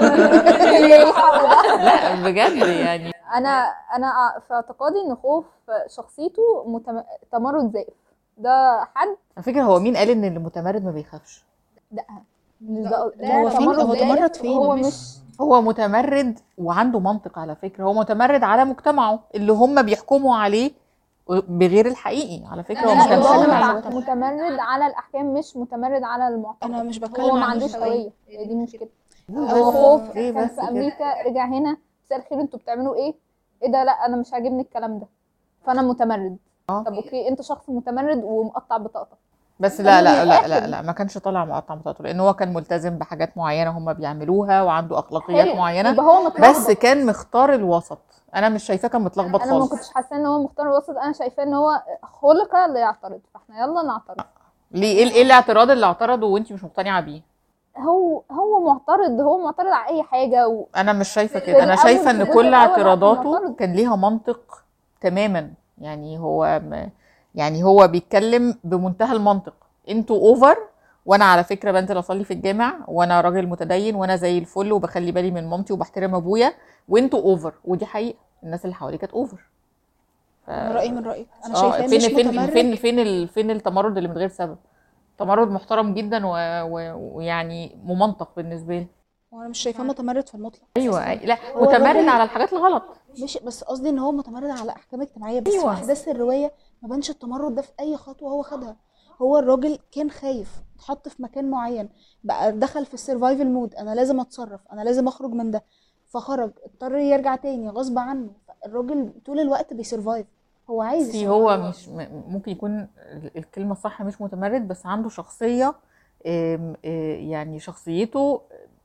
لا بجد يعني انا انا في اعتقادي ان خوف شخصيته متم... تمرد زائف ده حد على فكره هو مين قال ان اللي متمرد ما بيخافش ده مش ده ده هو فين- هو زائف، تمرد فين؟ هو مش- مش هو متمرد وعنده منطق على فكره هو متمرد على مجتمعه اللي هم بيحكموا عليه بغير الحقيقي على فكره هو أنا ما مش كانش بتكلم هو على متع- المجتمع. متمرد على الاحكام مش متمرد على المعتقد انا مش بتكلم هو ما عن عندوش الهوية. هويه هي دي المشكله ليه هو بس؟ خوف ليه كان بس في كده؟ امريكا رجع هنا مساء الخير انتوا بتعملوا ايه ايه ده لا انا مش عاجبني الكلام ده فانا متمرد آه. طب اوكي انت شخص متمرد ومقطع بطاقتك بس لا لا من لا الآخر. لا لا ما كانش طالع مقطع مطاطه لان هو كان ملتزم بحاجات معينه هم بيعملوها وعنده اخلاقيات حلو. معينه يبقى هو متلخبط بس كان مختار الوسط انا مش شايفاه كان متلخبط انا ما خالص كنتش حاسه ان هو مختار الوسط انا شايفاه ان هو خلق ليعترض فاحنا يلا نعترض ليه ايه ايه الاعتراض اللي اعترضه وانت مش مقتنعه بيه هو هو معترض هو معترض على اي حاجه و... انا مش شايفه في كده انا الأول، شايفه في ان الجزء كل الأول لا، كان اعتراضاته معترض. كان ليها منطق تماما يعني هو م- يعني هو بيتكلم بمنتهى المنطق انتوا اوفر وانا على فكره بنزل اصلي في الجامع وانا راجل متدين وانا زي الفل وبخلي بالي من مامتي وبحترم ابويا وانتوا اوفر ودي حقيقه الناس اللي حواليه كانت اوفر ف... انا رايي من رايك انا اه شايفاه فين مش فين متمرد فين فين ال... فين التمرد اللي من غير سبب تمرد محترم جدا و- و- ويعني ممنطق بالنسبه لي وانا مش شايفاه متمرد في المطلق ايوه أصلاً. لا هو متمرد الراجل- على الحاجات الغلط مش بس قصدي ان هو متمرد على احكام اجتماعيه بس أيوة. في احداث الروايه ما بانش التمرد ده في اي خطوه هو خدها هو الراجل كان خايف اتحط في مكان معين بقى دخل في السرفايفل مود انا لازم اتصرف انا لازم اخرج من ده فخرج اضطر يرجع تاني غصب عنه الراجل طول الوقت بيسرفايف هو عايز سي يsurvive. هو مش م- ممكن يكون ال- الكلمة الصح مش متمرد بس عنده شخصية آم، آه، يعني شخصيته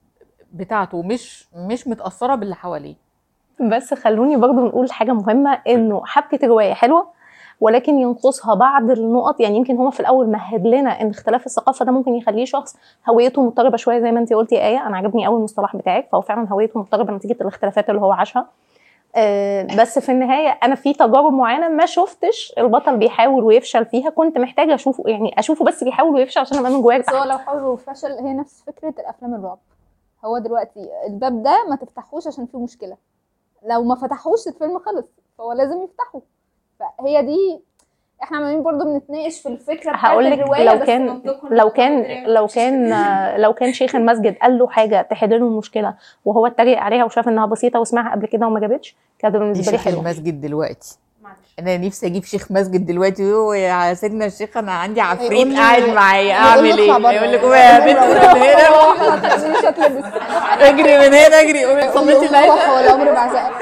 بتاعته مش مش متأثرة باللي حواليه بس خلوني برضو نقول حاجة مهمة انه حبكة الرواية حلوة ولكن ينقصها بعض النقط يعني يمكن هو في الاول مهد لنا ان اختلاف الثقافه ده ممكن يخليه شخص هويته مضطربه شويه زي ما انت قلتي يا ايه انا عجبني قوي المصطلح بتاعك فهو فعلا هويته مضطربه نتيجه الاختلافات اللي هو عاشها آه، بس في النهايه انا في تجارب معينه ما شفتش البطل بيحاول ويفشل فيها كنت محتاجه اشوفه يعني اشوفه بس بيحاول ويفشل عشان ابقى من جوايا بس هو ارتاح لو حاول وفشل هي نفس فكره الافلام الرعب هو دلوقتي الباب ده ما تفتحوش عشان فيه مشكله لو ما فتحوش الفيلم خلص فهو لازم يفتحه فهي دي احنا عمالين برضو بنتناقش في الفكره بتاعت هقول لك الروايه لو بس كان منطقها لو كان لو كان لو كان شيخ المسجد قال له حاجه تحل له المشكله وهو اتريق عليها وشاف انها بسيطه وسمعها قبل كده وما جابتش كانت دي بالنسبه لي شيخ حلوه المسجد دلوقتي انا نفسي اجيب شيخ مسجد دلوقتي يقول يا سيدنا الشيخ انا عندي عفريت هيقول لي- قاعد معايا هيقول اعمل لي اطلع ايه بره. يقول لك قومي يا بنت من هنا مش هتلبس اجري من هنا اجري قومي صليتي العشاء هو العمر بعزقك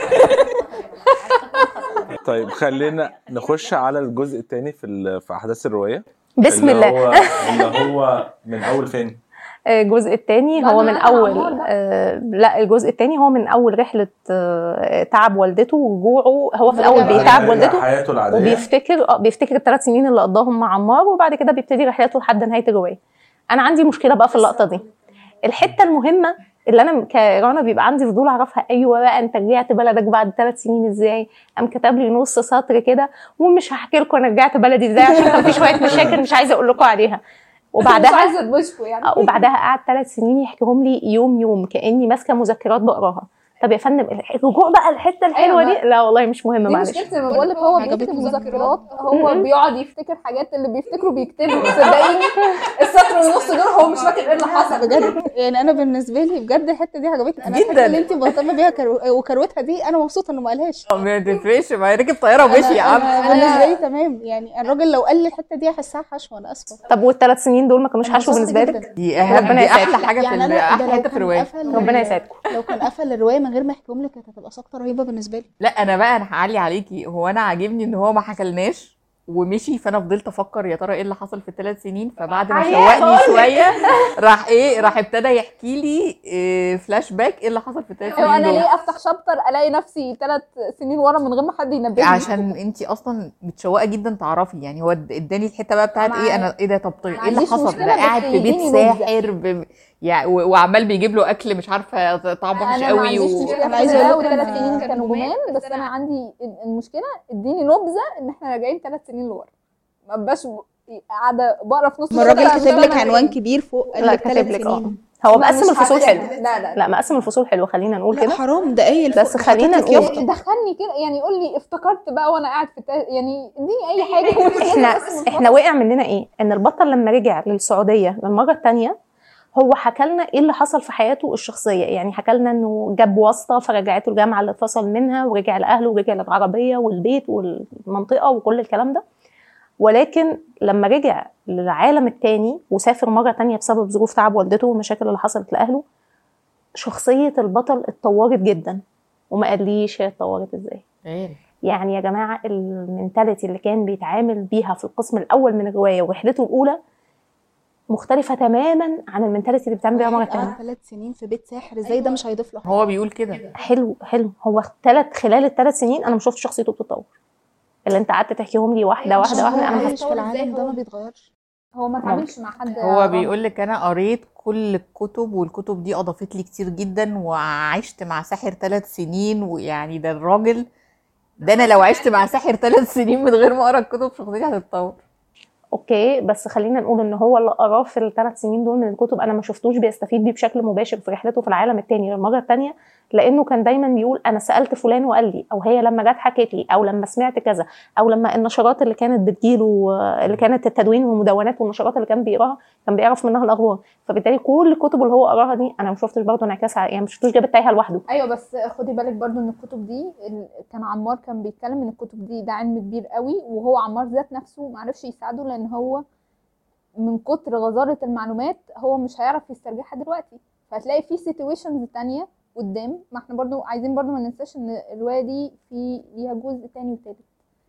طيب خلينا نخش على الجزء الثاني في ال- في احداث الروايه بسم اللي الله هو اللي هو من اول فين الجزء الثاني بعد هو ما من دخل اول عمار بقى. آه لا الجزء الثاني هو من اول رحله آه تعب والدته وجوعه هو في الاول بعد بيتعب يرجع والدته حياته العاديه وبيفتكر اه بيفتكر الثلاث سنين اللي قضاهم مع عمار وبعد كده بيبتدي رحلته لحد نهايه الروايه انا عندي مشكله بقى في اللقطه دي الحته المهمه اللي انا كرنا بيبقى عندي فضول اعرفها ايوه بقى انت رجعت بلدك بعد ثلاث سنين ازاي قام كتب لي نص سطر كده ومش هحكي لكم انا رجعت بلدي ازاي عشان كان في شويه مشاكل مش عايزه اقول لكم عليها مش وبعدها عايزه تبشفوا يعني آه، وبعدها قعد ثلاث سنين يحكيهم لي يوم يوم كاني ماسكه مذكرات بقراها طب يا فندم الرجوع بقى الحته الحلوه أيوة دي لا والله مش مهمه دي معلش مشكلتي لما بقول لك هو عجبتني بيكتب مذكرات. مذكرات هو بيقعد يفتكر حاجات اللي بيفتكره بيكتبه صدقيني السطر والنص دول هو مش فاكر ايه اللي حصل بجد يعني انا بالنسبه لي بجد الحته دي عجبتني انا جداً. الحته اللي انت مهتمه بيها كرو... وكروتها دي انا مبسوطه انه ما قالهاش ما تفرقش ما ركب طياره ومشي يا عم انا بالنسبه لي تمام يعني الراجل لو قال لي الحته دي احسها حشو انا اسفه طب والثلاث سنين دول ما كانوش أنا حشو انبسطت بالنسبه جداً. لك دي اهم ربنا دي يسعدك. احلى حاجه في يعني ال- انا احلى ده لو حته في كان الروايه قفل ربنا يسعدكم لو كان قفل الروايه من غير ما يحكيهم لي كانت هتبقى سقطه رهيبه بالنسبه لي لا انا بقى انا هعلي عليكي هو انا عاجبني ان هو ما حكلناش ومشي فانا فضلت افكر يا ترى ايه اللي حصل في الثلاث سنين فبعد ما شوقني شويه راح ايه راح ابتدى يحكي لي إيه فلاش باك ايه اللي حصل في الثلاث ايوه سنين انا دول ليه افتح شابتر الاقي نفسي ثلاث سنين ورا من غير ما حد ينبهني عشان انت اصلا متشوقه جدا تعرفي يعني هو اد- اداني الحته بقى بتاعت ايه انا ايه ده طب طيب ما ايه اللي عنديش حصل مشكلة، ده بس قاعد في بيت يديني نبذة. ساحر ب... يعني و- وعمال بيجيب له اكل مش عارفه طعمه وحش انا ما قوي عنديش و... مشكله أنا في عايزة كده أقول لك والثلاث أنا- سنين كانوا جمال بس انا عندي المشكله اديني نبذه ان احنا راجعين ثلاث سنين لورا ما بقاش ب- قاعده بقرا في نص ما الراجل الشابتر كاتب أنا لك فاهمة عنوان إيه. كبير فوق قال لا لك كاتب ثلاث لك اه سنين هو لا، مقسم مش الفصول حاجة. حلو لا لا لا مقسم الفصول حلو خلينا نقول لا كده حرام ده قايل بس فوق، خلينا حاطط لك نقول- يافطة. دخلني كده يعني قول لي افتكرت بقى وانا قاعد في التا... يعني اديني اي حاجه مش لازم احنا أقسم احنا وقع مننا ايه ان البطل لما رجع للسعوديه للمره الثانيه هو حكى لنا ايه اللي حصل في حياته الشخصيه يعني حكى لنا انه جاب واسطه فرجعته الجامعه اللي اتفصل منها ورجع لاهله ورجع للعربيه والبيت والمنطقه وكل الكلام ده ولكن لما رجع للعالم التاني وسافر مره تانية بسبب ظروف تعب والدته والمشاكل اللي حصلت لاهله شخصيه البطل اتطورت جدا وما قاليش هي اتطورت ازاي إيه؟ يعني يا جماعه المنتاليتي اللي كان بيتعامل بيها في القسم الاول من الروايه ورحلته الاولى مختلفه تماما عن المنتاليتي اللي بيتعامل بيها مره واحد ثانيه قعد ثلاث سنين في بيت ساحر ازاي ده مش هيضيف له حاجه هو بيقول كده حلو حلو هو ثلاث خلال الثلاث سنين انا ما شفتش شخصيته بتتطور اللي انت قعدت تحكيهم لي واحده واحده واحده انا ما عايش في العالم ده ما بيتغيرش هو ما اتعاملش مع حد هو بيقول لك انا قريت كل الكتب والكتب دي اضافت لي كتير جدا وعشت مع ساحر ثلاث سنين ويعني ده الراجل ده انا لو عشت مع ساحر ثلاث سنين من غير ما اقرا الكتب شخصيتي هتتطور اوكي بس خلينا نقول ان هو اللي قراه في الثلاث سنين دول من الكتب انا ما شفتوش بيستفيد بيه بشكل مباشر في رحلته في العالم التاني للمره التانيه لانه كان دايما بيقول انا سالت فلان وقال لي او هي لما جت حكت لي او لما سمعت كذا او لما النشرات اللي كانت بتجيله آه، اللي كانت التدوين والمدونات والنشرات اللي كان بيقراها كان بيعرف منها الاخبار فبالتالي كل الكتب اللي هو قراها دي انا ما شفتش برضه انعكاس على- يعني ما شفتوش جاب التايهه لوحده ايوه بس خدي بالك برضو ان الكتب دي ال- كان عمار كان بيتكلم ان الكتب دي ده علم كبير قوي وهو عمار ذات نفسه معرفش يساعده لان هو من كتر غزارة المعلومات هو مش هيعرف يسترجعها دلوقتي فهتلاقي في سيتويشنز تانية قدام ما احنا برضو عايزين برضو ما ننساش ان الرواية دي في ليها جزء تاني وتالت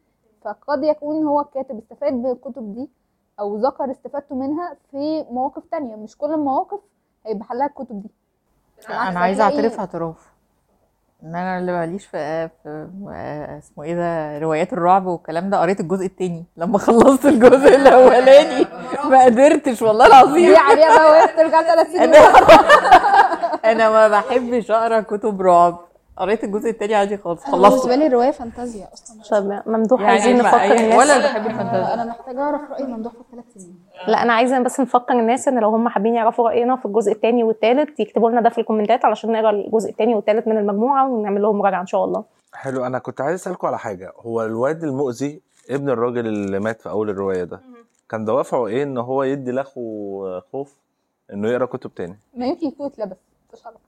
فقد يكون هو الكاتب استفاد بالكتب دي او ذكر استفادته منها في مواقف تانية مش كل المواقف هيبقى حلها الكتب دي بالعكس انا عايزه هتلاقي- اعترف اعتراف ان انا اللي ماليش في, في اسمه ايه ده روايات الرعب والكلام ده قريت الجزء التاني لما خلصت الجزء الاولاني ما قدرتش والله العظيم دي عليها بقى وهي بترجع ثلاث سنين انا انا ما بحبش اقرا كتب رعب قريت الجزء التاني عادي خالص انا بالنسبه خلصته لي الروايه فانتازيا اصلا مش طب ممدوح يعني عايزين ما- نفكر يعني الناس ولا بحب الفانتازيا انا محتاجه اعرف راي ممدوح في الثلاث سنين لا انا عايزه بس نفكر الناس ان لو هم حابين يعرفوا راينا في الجزء الثاني والثالث يكتبوا لنا ده في الكومنتات علشان نقرا الجزء الثاني والثالث من المجموعه ونعمل لهم مراجعه ان شاء الله حلو انا كنت عايز اسالكم على حاجه هو الواد المؤذي ابن الراجل اللي مات في اول الروايه ده كان دوافعه ايه ان هو يدي لاخو خوف انه يقرا كتب تاني ما يمكن يكون اتلبس مش عارفه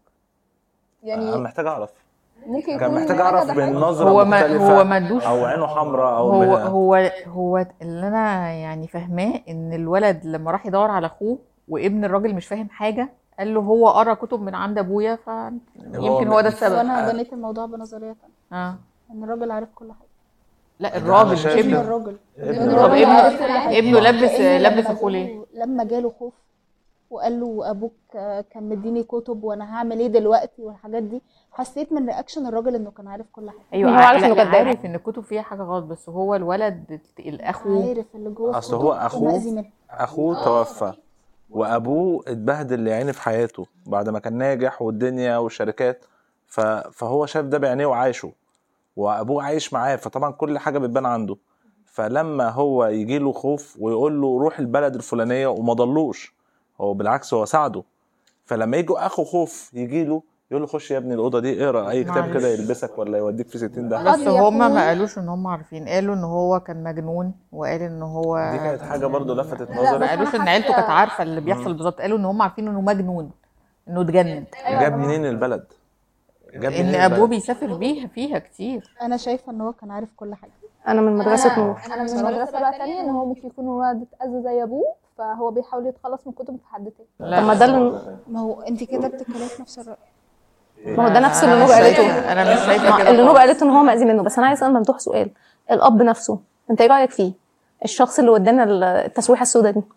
انا يعني محتاج اعرف ممكن كان يكون محتاج حاجة اعرف ضحكة. بالنظره هو ما مختلفه هو ما ادوش او عينه حمراء او هو من- هو هو اللي انا يعني فاهماه ان الولد لما راح يدور على اخوه وابن الراجل مش فاهم حاجه قال له هو قرا كتب من عند ابويا فيمكن هو ده السبب وانا بنيت الموضوع بنظريه تانية اه ان الراجل عارف كل حاجه لا أنا الراجل مش شايف ابن ابنه الراجل ابن طب الراجل. ابنه عارف كل حاجة. ابنه لبس لأن لبس لما اخوه ليه جاله- لما جاله خوف وقال له ابوك آه، كان مديني كتب وانا هعمل ايه دلوقتي والحاجات دي حسيت من رياكشن الراجل انه كان عارف كل حاجه ايوه هو عارف لا، إنه لا، كداب. عارف ان الكتب فيها حاجه غلط بس هو الولد الاخو عارف اللي جوه أصل الكتب هو أخوه- ومأذي منه اخوه توفى وابوه اتبهدل يعني في حياته بعد ما كان ناجح والدنيا والشركات ف... فهو شاف ده بعينيه وعايشه وابوه عايش معاه فطبعا كل حاجه بتبان عنده فلما هو يجي له خوف ويقول له روح البلد الفلانيه وما ضلوش هو بالعكس هو ساعده فلما يجي اخو خوف يجي له يقول له خش يا ابني الاوضه دي اقرا اي كتاب معلش. كده يلبسك ولا يوديك في 60 ده بس قد هما يكون- ما قالوش ان هم عارفين قالوا ان هو كان مجنون وقال ان هو دي كانت حاجه برضو لفتت لا، ما نظري قالوش ان أنا عيلته حاسة- كانت عارفه اللي بيحصل بالظبط قالوا ان هم عارفين انه مجنون انه اتجنن جاب منين البلد جاب ان منين ابوه البلد؟ بيسافر بيها فيها كتير انا شايفه ان هو كان عارف كل حاجه انا من مدرسه أنا- نور انا من مدرسه بقى تانية ان هو ممكن يكون الولد اتاذى زي ابوه فهو بيحاول يتخلص من كتب في حد تاني طب ما ده اللي ما هو انت كده بتتكلمي في نفس الراي ما هو ده نفس أنا اللي مش نور قالته شايفة- انا مش شايفه ما- كده اللي نور خالص. قالته ان هو مأذي منه بس انا عايز اسال ممدوح سؤال الاب نفسه انت ايه رايك فيه الشخص اللي ودانا التسويحه السوداء دي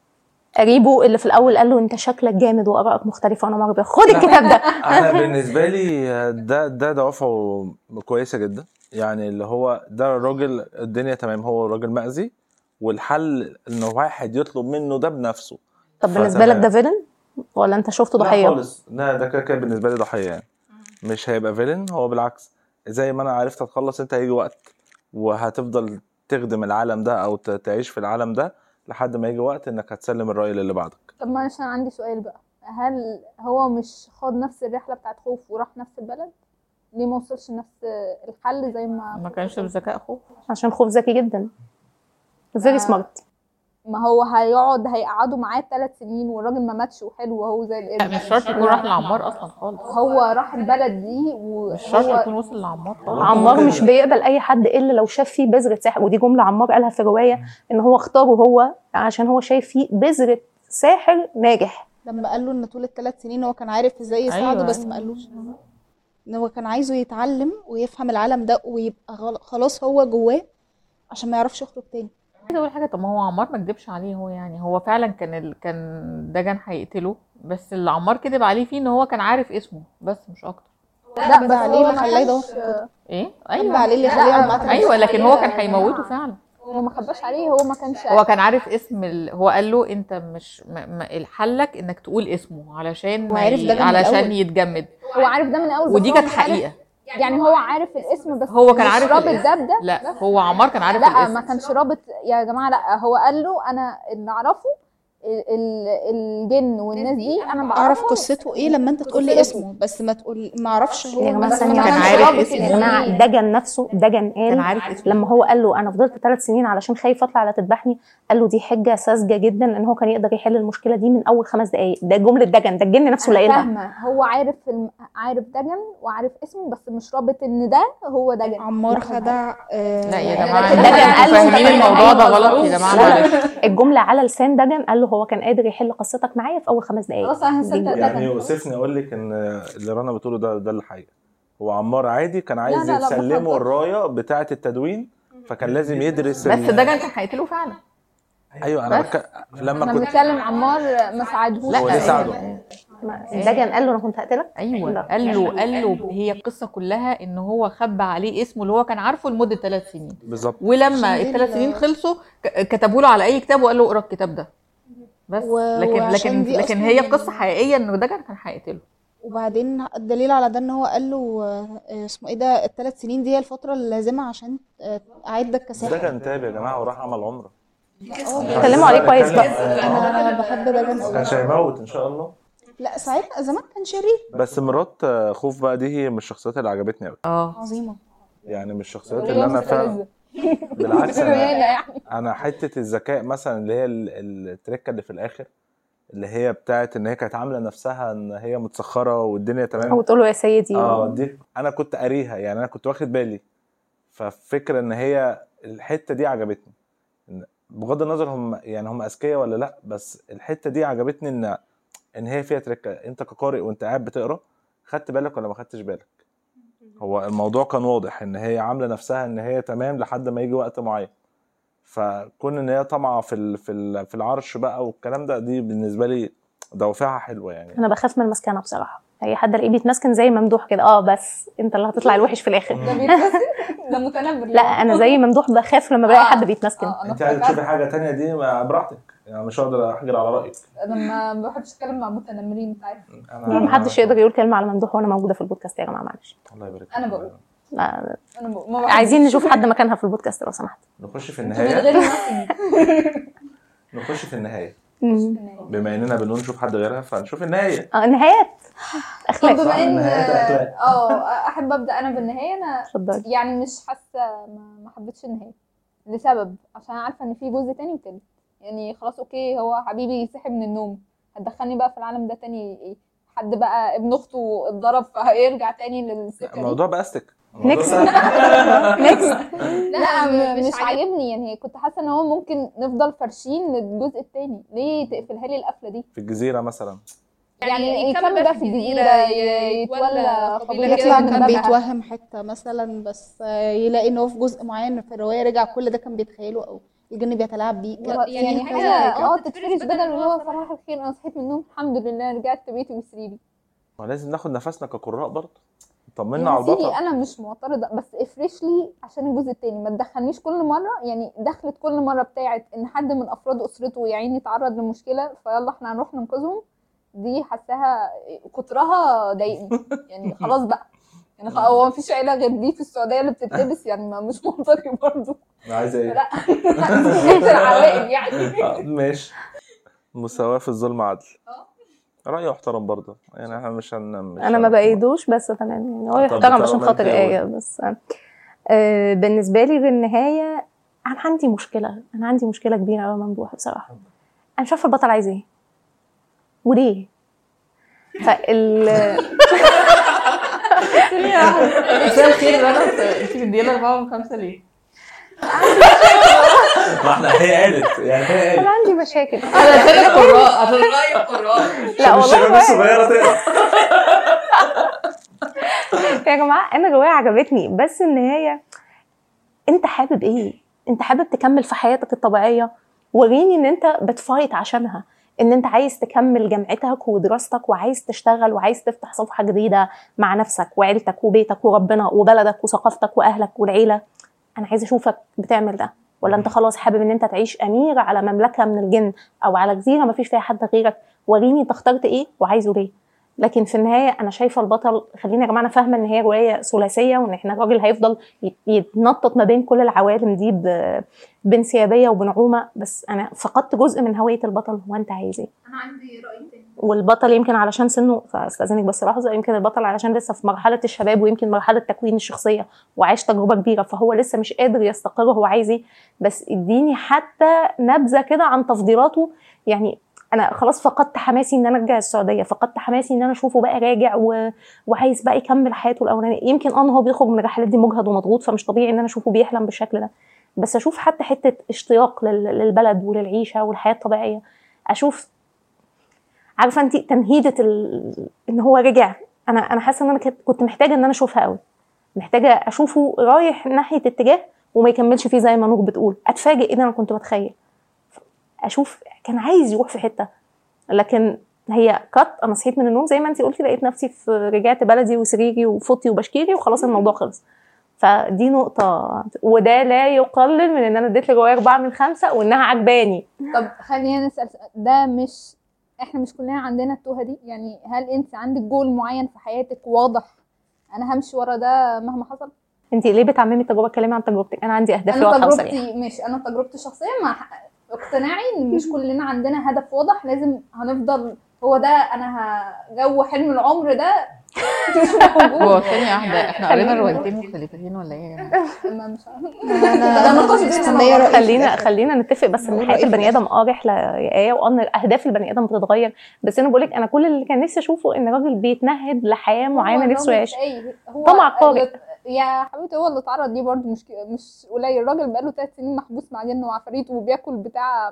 قريبه اللي في الاول قال له انت شكلك جامد وارائك مختلفه وانا مرضي خد الكتاب ده انا بالنسبه لي ده ده دوافعه كويسه جدا يعني اللي هو ده الراجل الدنيا تمام هو راجل مأذي والحل ان واحد يطلب منه ده بنفسه طب بالنسبه لك فتمام. ده فيلن ولا انت شفته لا ضحيه خالص لا ده كده كده بالنسبه لي ضحيه يعني مش هيبقى فيلن هو بالعكس زي ما انا عرفت اتخلص انت هيجي وقت وهتفضل تخدم العالم ده او ت- تعيش في العالم ده لحد ما يجي وقت انك هتسلم الرأي للي بعدك طب معلش انا عندي سؤال بقى هل هو مش خاض نفس الرحله بتاعت خوف وراح نفس البلد ليه ما وصلش نفس الحل زي ما ما كانش بذكاء اخوه عشان خوف ذكي جدا فيري آه. سمارت ما هو هيقعد هيقعدوا معاه ثلاث سنين والراجل ما ماتش وحلو وهو زي لا القرد مش شرط يكون راح لعمار اصلا خالص هو راح البلد دي مش شرط وهو يكون وصل لعمار خالص عمار مش بيقبل اي حد الا لو شاف فيه بذره سحر ودي جمله عمار قالها في روايه ان هو اختاره هو عشان هو شايف فيه بذره ساحر ناجح لما قال له ان طول الثلاث سنين هو كان عارف ازاي يساعده أيوة، بس أيوة. ما قالوش ان هو كان عايزه يتعلم ويفهم العالم ده ويبقى غل- خلاص هو جواه عشان ما يعرفش يخرج تاني عايزه اقول حاجه طب ما هو عمار ما كدبش عليه هو يعني هو فعلا كان ال... كان دجن هيقتله بس اللي عمار كدب عليه فيه ان هو كان عارف اسمه بس مش اكتر لا كدب بس عليه هو اللي ما خلاه يدور كانش- في الكتب ايه كدب ايوه عليه اللي خلاه يقعد معاه ثلاث ايوه لكن هو كان يا هيموته جماعة. فعلا هو ما خباش عليه هو ما كانش هو كان عارف اسم ال... هو قال له انت مش م... م... حلك انك تقول اسمه علشان ما وعارف ده من علشان الأول. يتجمد هو عارف ده من اول بس ودي هو كانت مش عارف- حقيقه يعني هو عارف الاسم بس هو كان مش عارف رابط الاسم. ده بده لا هو عمار كان عارف لا الاسم ما كانش رابط يا جماعه لا هو قال له انا اللي اعرفه ال- ال- الجن والناس دي انا اعرف بعرفهم قصته ايه لما انت تقول لي اسمه بس ما تقول ما اعرفش هو يا جماعه بس ثانيه ما كان كانش واحدة. عارف رابط اسمه. يا جماعه الاتنين. دجن نفسه دجن قال كان عارف اسمه لما هو قال له انا فضلت ثلاث سنين علشان خايف اطلع لا تذبحني قال له دي حجه ساذجه جدا لان هو كان يقدر يحل المشكله دي من اول خمس دقائق ده جمله دجن ده الجن نفسه اللي أنا قايلها فاهمه هو عارف الم... عارف دجن وعارف اسمه بس مش رابط ان ده هو دجن عمار خدع آه، لا يا لا، جماعه كده انتوا كان قال له فاهمين أنت الموضوع ده فاهم غلط يا جماعه لا، معلش الجمله على لسان دجن قال له هو كان قادر يحل قصتك معايا في اول خمس دقائق خلاص انا هسيب دي- دجن يعني يوسفني اقول لك ان اللي رنا بتقوله ده ده الحقيقه هو عمار عادي كان عايز لا، لا، يسلمه بهزر. الرايه بتاعه التدوين فكان لازم يدرس بس ال- دجن كان هيقتله فعلا ايوه انا بس. بك... لما احنا كنت بنتكلم عمار ما ساعدهوش لا هو ليه ساعده؟ ما- دجن قال له انا كنت هقتلك ايوه لا. قال له قال له هي القصه كلها ان هو خبى عليه اسمه اللي هو كان عارفه لمده ثلاث سنين بالظبط ولما عشان الثلاث ال- سنين خلصوا ك- كتبوا له على اي كتاب وقال له اقرا الكتاب ده بس و- لكن وعشان لكن دي لكن أصلاً هي يعني- قصه حقيقيه انه ده كان كان هيقتله وبعدين الدليل على ده ان هو قال له آه، اسمه ايه ده الثلاث سنين دي هي الفتره اللازمه عشان آه، اعدك ده كساحر كان تاب يا جماعه وراح عمل عمره اتكلموا عليه كويس بقى انا بحب ده جدا كانش هيموت ان شاء الله لا ساعتها زمان كان شرير بس مرات آه، خوف بقى دي هي من الشخصيات اللي عجبتني قوي اه عظيمه يعني من الشخصيات اللي انا فعلا بالعكس انا يعني انا حته الذكاء مثلا اللي هي ال- التركه اللي في الاخر اللي هي بتاعت ان هي كانت عامله نفسها ان هي متسخره والدنيا تمام او تقول له يا سيدي اه دي انا كنت قاريها يعني انا كنت واخد بالي ففكرة ان هي الحته دي عجبتني إن- بغض النظر هم يعني هم اذكياء ولا لا بس الحته دي عجبتني ان ان هي فيها تركه انت كقارئ وانت قاعد بتقرا خدت بالك ولا ما خدتش بالك هو الموضوع كان واضح ان هي عامله نفسها ان هي تمام لحد ما يجي وقت معين فكون ان هي طمعه في ال- في ال- في العرش بقى والكلام ده دي بالنسبه لي دوافعها حلوه يعني انا بخاف من المسكنه بصراحه اي حد الاقيه بيتمسكن زي ممدوح كده اه بس انت اللي هتطلع الوحش في الاخر ده بيتمسك ده متنمر لا انا زي ممدوح بخاف لما بلاقي حد بيتمسكن آه، انا انت عايز تشوفي افتكرت حاجه تانية دي ما براحتك يعني مش هقدر احجر على رايك انا ما ما بحبش اتكلم مع متنمرين انت عارف انا ما حدش يقدر يقول كلمه على ممدوح وانا موجوده في البودكاست يا جماعه معلش الله يبارك أنا فيك. بقول. لا، انا ب... ما بحبش. عايزين نشوف حد مكانها في البودكاست لو سمحت نخش في انتوا من النهايه غير نصيب نخش في النهايه مم. بما اننا بنقول نشوف حد غيرها فنشوف النهايه اه نهايات طب اخلاق بما ان نهايات أخلاق. اه احب ابدا انا بالنهايه انا اتفضلي يعني مش حاسه ما ما حبيتش النهايه لسبب عشان عارفه ان في جزء تاني وتالت يعني خلاص اوكي هو حبيبي صحي من النوم هتدخلني بقى في العالم ده تاني إيه؟ حد بقى ابن اخته اتضرب فهيرجع تاني للسكه دي الموضوع باستك نكست نكست لا م- مش عاجبني يعني كنت حاسه ان هو ممكن نفضل فرشين للجزء التاني ليه تقفلها لي القفله دي في الجزيره مثلا يعني يكمل بقى في الجزيره ي- يتولى قبيله كده يطلع من كان بابها. بيتوهم حته مثلا بس آه، يلاقي ان هو في جزء معين في الروايه رجع كل ده كان بيتخيله او الجن بيتلاعب بيه كده يعني, يعني حاجه اه تتفرش بدل اللي هو صباح الخير انا صحيت من النوم الحمد لله رجعت بيتي وسريري ما لازم ناخد نفسنا كقراء برضه طمنا يا على سيدي البطل انا مش معترضه بس افرش لي عشان الجزء التاني ما تدخلنيش كل مره يعني دخلت كل مره بتاعت ان حد من افراد اسرته يا عيني اتعرض لمشكله فيلا احنا هنروح ننقذهم دي حاساها كترها ضايقني يعني خلاص بقى يعني خ- هو مفيش عيله غير دي في السعوديه اللي بتتلبس يعني ما مش منطقي برضه عايزه ايه؟ لا حته العوائل يعني آه، ماشي مساواة في الظلم عدل رأيه محترم برضه يعني احنا مش هن مش انا ما هن- بايدوش بس تمام يعني هو طب يحترم طالما عشان خاطر انت- ايه بس آه بالنسبه لي بالنهايه انا عندي مشكله انا عندي مشكله كبيره قوي ممدوحه بصراحه انا مش عارفه البطل عايز ايه وليه فال مساء الخير رنا انت مدينا اربعه من خمسه ليه؟ ما احنا هي قالت يعني هي انا قالت عندي مشاكل عشان القراء عشان راي القراء لا مش والله شباب ما- الصغيرة تقرا يا جماعه انا روايه عجبتني بس النهايه انت حابب ايه انت حابب تكمل في حياتك الطبيعيه وريني ان انت بتفايت عشانها ان انت عايز تكمل جامعتك ودراستك وعايز تشتغل وعايز تفتح صفحه جديده مع نفسك وعيلتك وبيتك وربنا وبلدك وثقافتك واهلك والعيله انا عايزه اشوفك بتعمل ده ولا انت خلاص حابب ان انت تعيش امير على مملكه من الجن او على جزيره ما فيش فيها حد غيرك وريني انت اخترت ايه وعايزه ليه لكن في النهايه انا شايفه البطل خلينا يا جماعه انا فاهمه ان هي روايه ثلاثيه وان احنا الراجل هيفضل يت- يتنطط ما بين كل العوالم دي ب- بانسيابيه وبنعومه بس انا فقدت جزء من هويه البطل هو انت عايز ايه انا عندي راي تاني والبطل يمكن علشان سنه فاستاذنك بس لحظه يمكن البطل علشان لسه في مرحله الشباب ويمكن مرحله تكوين الشخصيه وعايش تجربه كبيره فهو لسه مش قادر يستقر هو عايز ايه بس اديني حتى نبذه كده عن تفضيلاته يعني انا خلاص فقدت حماسي ان انا ارجع السعوديه فقدت حماسي ان انا اشوفه بقى راجع و... وعايز بقى يكمل حياته الاولانيه يمكن اه إن هو بيخرج من الرحلات دي مجهد ومضغوط فمش طبيعي ان انا اشوفه بيحلم بالشكل ده بس اشوف حتى حته اشتياق لل... للبلد وللعيشه والحياه الطبيعيه اشوف عارفه انت تمهيده ال... ان هو رجع انا انا حاسه ان انا كنت- كنت محتاجه ان انا اشوفها قوي محتاجه اشوفه رايح ناحيه اتجاه وما يكملش فيه زي ما نور بتقول اتفاجئ ايه ده انا كنت بتخيل اشوف كان عايز يروح في حته لكن هي كات انا صحيت من النوم زي ما انت قلتي لقيت نفسي في رجعت بلدي وسريري وفوطي وبشكيري وخلاص الموضوع خلص فدي نقطة وده لا يقلل من ان انا اديت لرواية اربعة من خمسة وانها عجباني طب خلينا نسال سؤال. ده مش احنا مش كلنا عندنا التوهه دي يعني هل انت عندك جول معين في حياتك واضح انا همشي ورا ده مهما حصل انت ليه بتعممي التجربه اتكلمي عن تجربتك انا عندي اهداف انا واضحه وسريعه تجربتي مش انا تجربتي الشخصيه مع اقتناعي ان مش كلنا عندنا هدف واضح لازم هنفضل هو ده انا ه- جو حلم العمر ده مش موجود هو ثانية واحدة احنا قرينا روايتين مختلفتين ولا ايه يا جماعة؟ ما مش عارفة. انا ده نقاش مستنيه رأيك خلينا خلينا نتفق بس ان نقول حياه رأيك البني في ادم اه رحله يا ايه وان اهداف البني ادم بتتغير بس انا بقول لك انا كل اللي كان نفسي اشوفه ان الراجل بيتنهد لحياه معينه هو نفسه الراجل يعيش تايه. هو طمع قارئ. اللي- يا حبيبتي هو اللي اتعرض ليه برضه مش ك- مش قليل الراجل بقاله ثلاث سنين محبوس مع جن وعفاريت وبياكل بتاع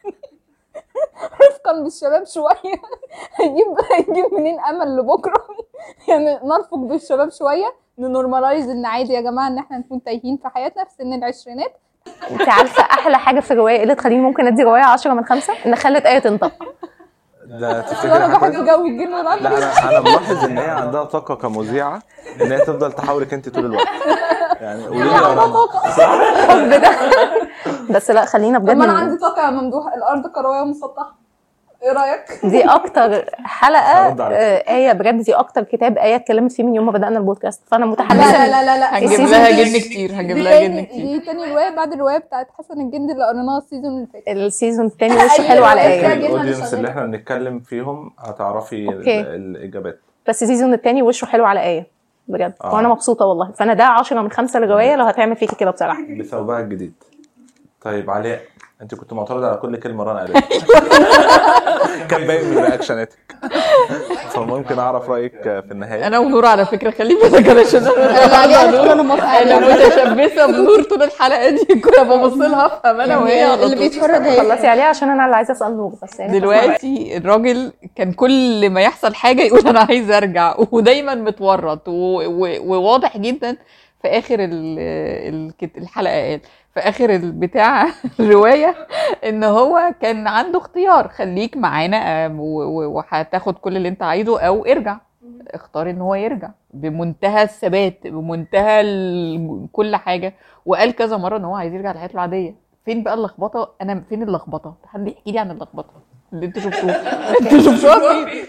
رفقا بالشباب شويه هيجيب هيجيب منين امل لبكره يعني نرفق بالشباب شويه ننورماليز ان عادي يا جماعه ان احنا نكون تايهين في حياتنا في سن العشرينات انت عارفه احلى حاجه في الروايه إيه اللي تخليني ممكن ادي روايه 10 من خمسة ان خلت ايه تنطق ده اصل تفتكر انا حاجة بحب كويسة؟ جو الجن لا والعفاريت انا انا ملاحظ ان هي عندها طاقه كمذيعه ان هي تفضل تحاورك انت طول الوقت يعني قولي لي يا رنا الحب ده بس لا خلينا طب ما انا بجد عندي طاقه يا ممدوح الارض كرويه مسطحه ايه رايك؟ دي اكتر حلقه هرد عليك. آه، ايه بجد دي اكتر كتاب ايه اتكلمت فيه من يوم ما بدانا البودكاست فانا لا متحمسه لا لا لا, لا. هنجيب السيزون لها دي- جن كتير هنجيب دي لها جن تاني كتير دي تاني روايه بعد الروايه بتاعت حسن الجندي اللي قريناها السيزون اللي فات السيزون الثاني وشه أي حلو على رواية ايه فيها جن أنا الاودينس شغالة. اللي احنا بنتكلم فيهم هتعرفي ال- أوكي. الاجابات بس السيزون الثاني وشه حلو على ايه بجد آه. وانا مبسوطه والله فانا ده 10 من خمسة للروايه لو هتعمل فيكي كده بصراحه بثوبها الجديد طيب علاء انت كنت معترض على كل كلمه رنا قالتها كان باين من رياكشناتك فممكن اعرف رايك في النهايه انا ونور على فكره خلي بالك علشان انا انا موافقه انا عليها. متشبثه بنور طول الحلقه دي كنا ببص لها افهم انا وهي يعني على اللي طول. بيتفرج هي خلصي عليه عشان انا اللي عايزه اسال نور بس يعني دلوقتي الراجل كان كل ما يحصل حاجه يقول انا عايز ارجع ودايما متورط و... و... وواضح جدا في اخر ال... ال... الحلقه قال في اخر البتاع الروايه ان هو كان عنده اختيار خليك معانا آه، و- و- وهتاخد كل اللي انت عايزه او ارجع اختار ان هو يرجع بمنتهى الثبات بمنتهى ال... كل حاجه وقال كذا مره ان هو عايز يرجع لحياته العاديه فين بقى اللخبطه انا فين اللخبطه حد يحكي لي عن اللخبطه اللي انتوا شفتوه انتوا شفتوها فين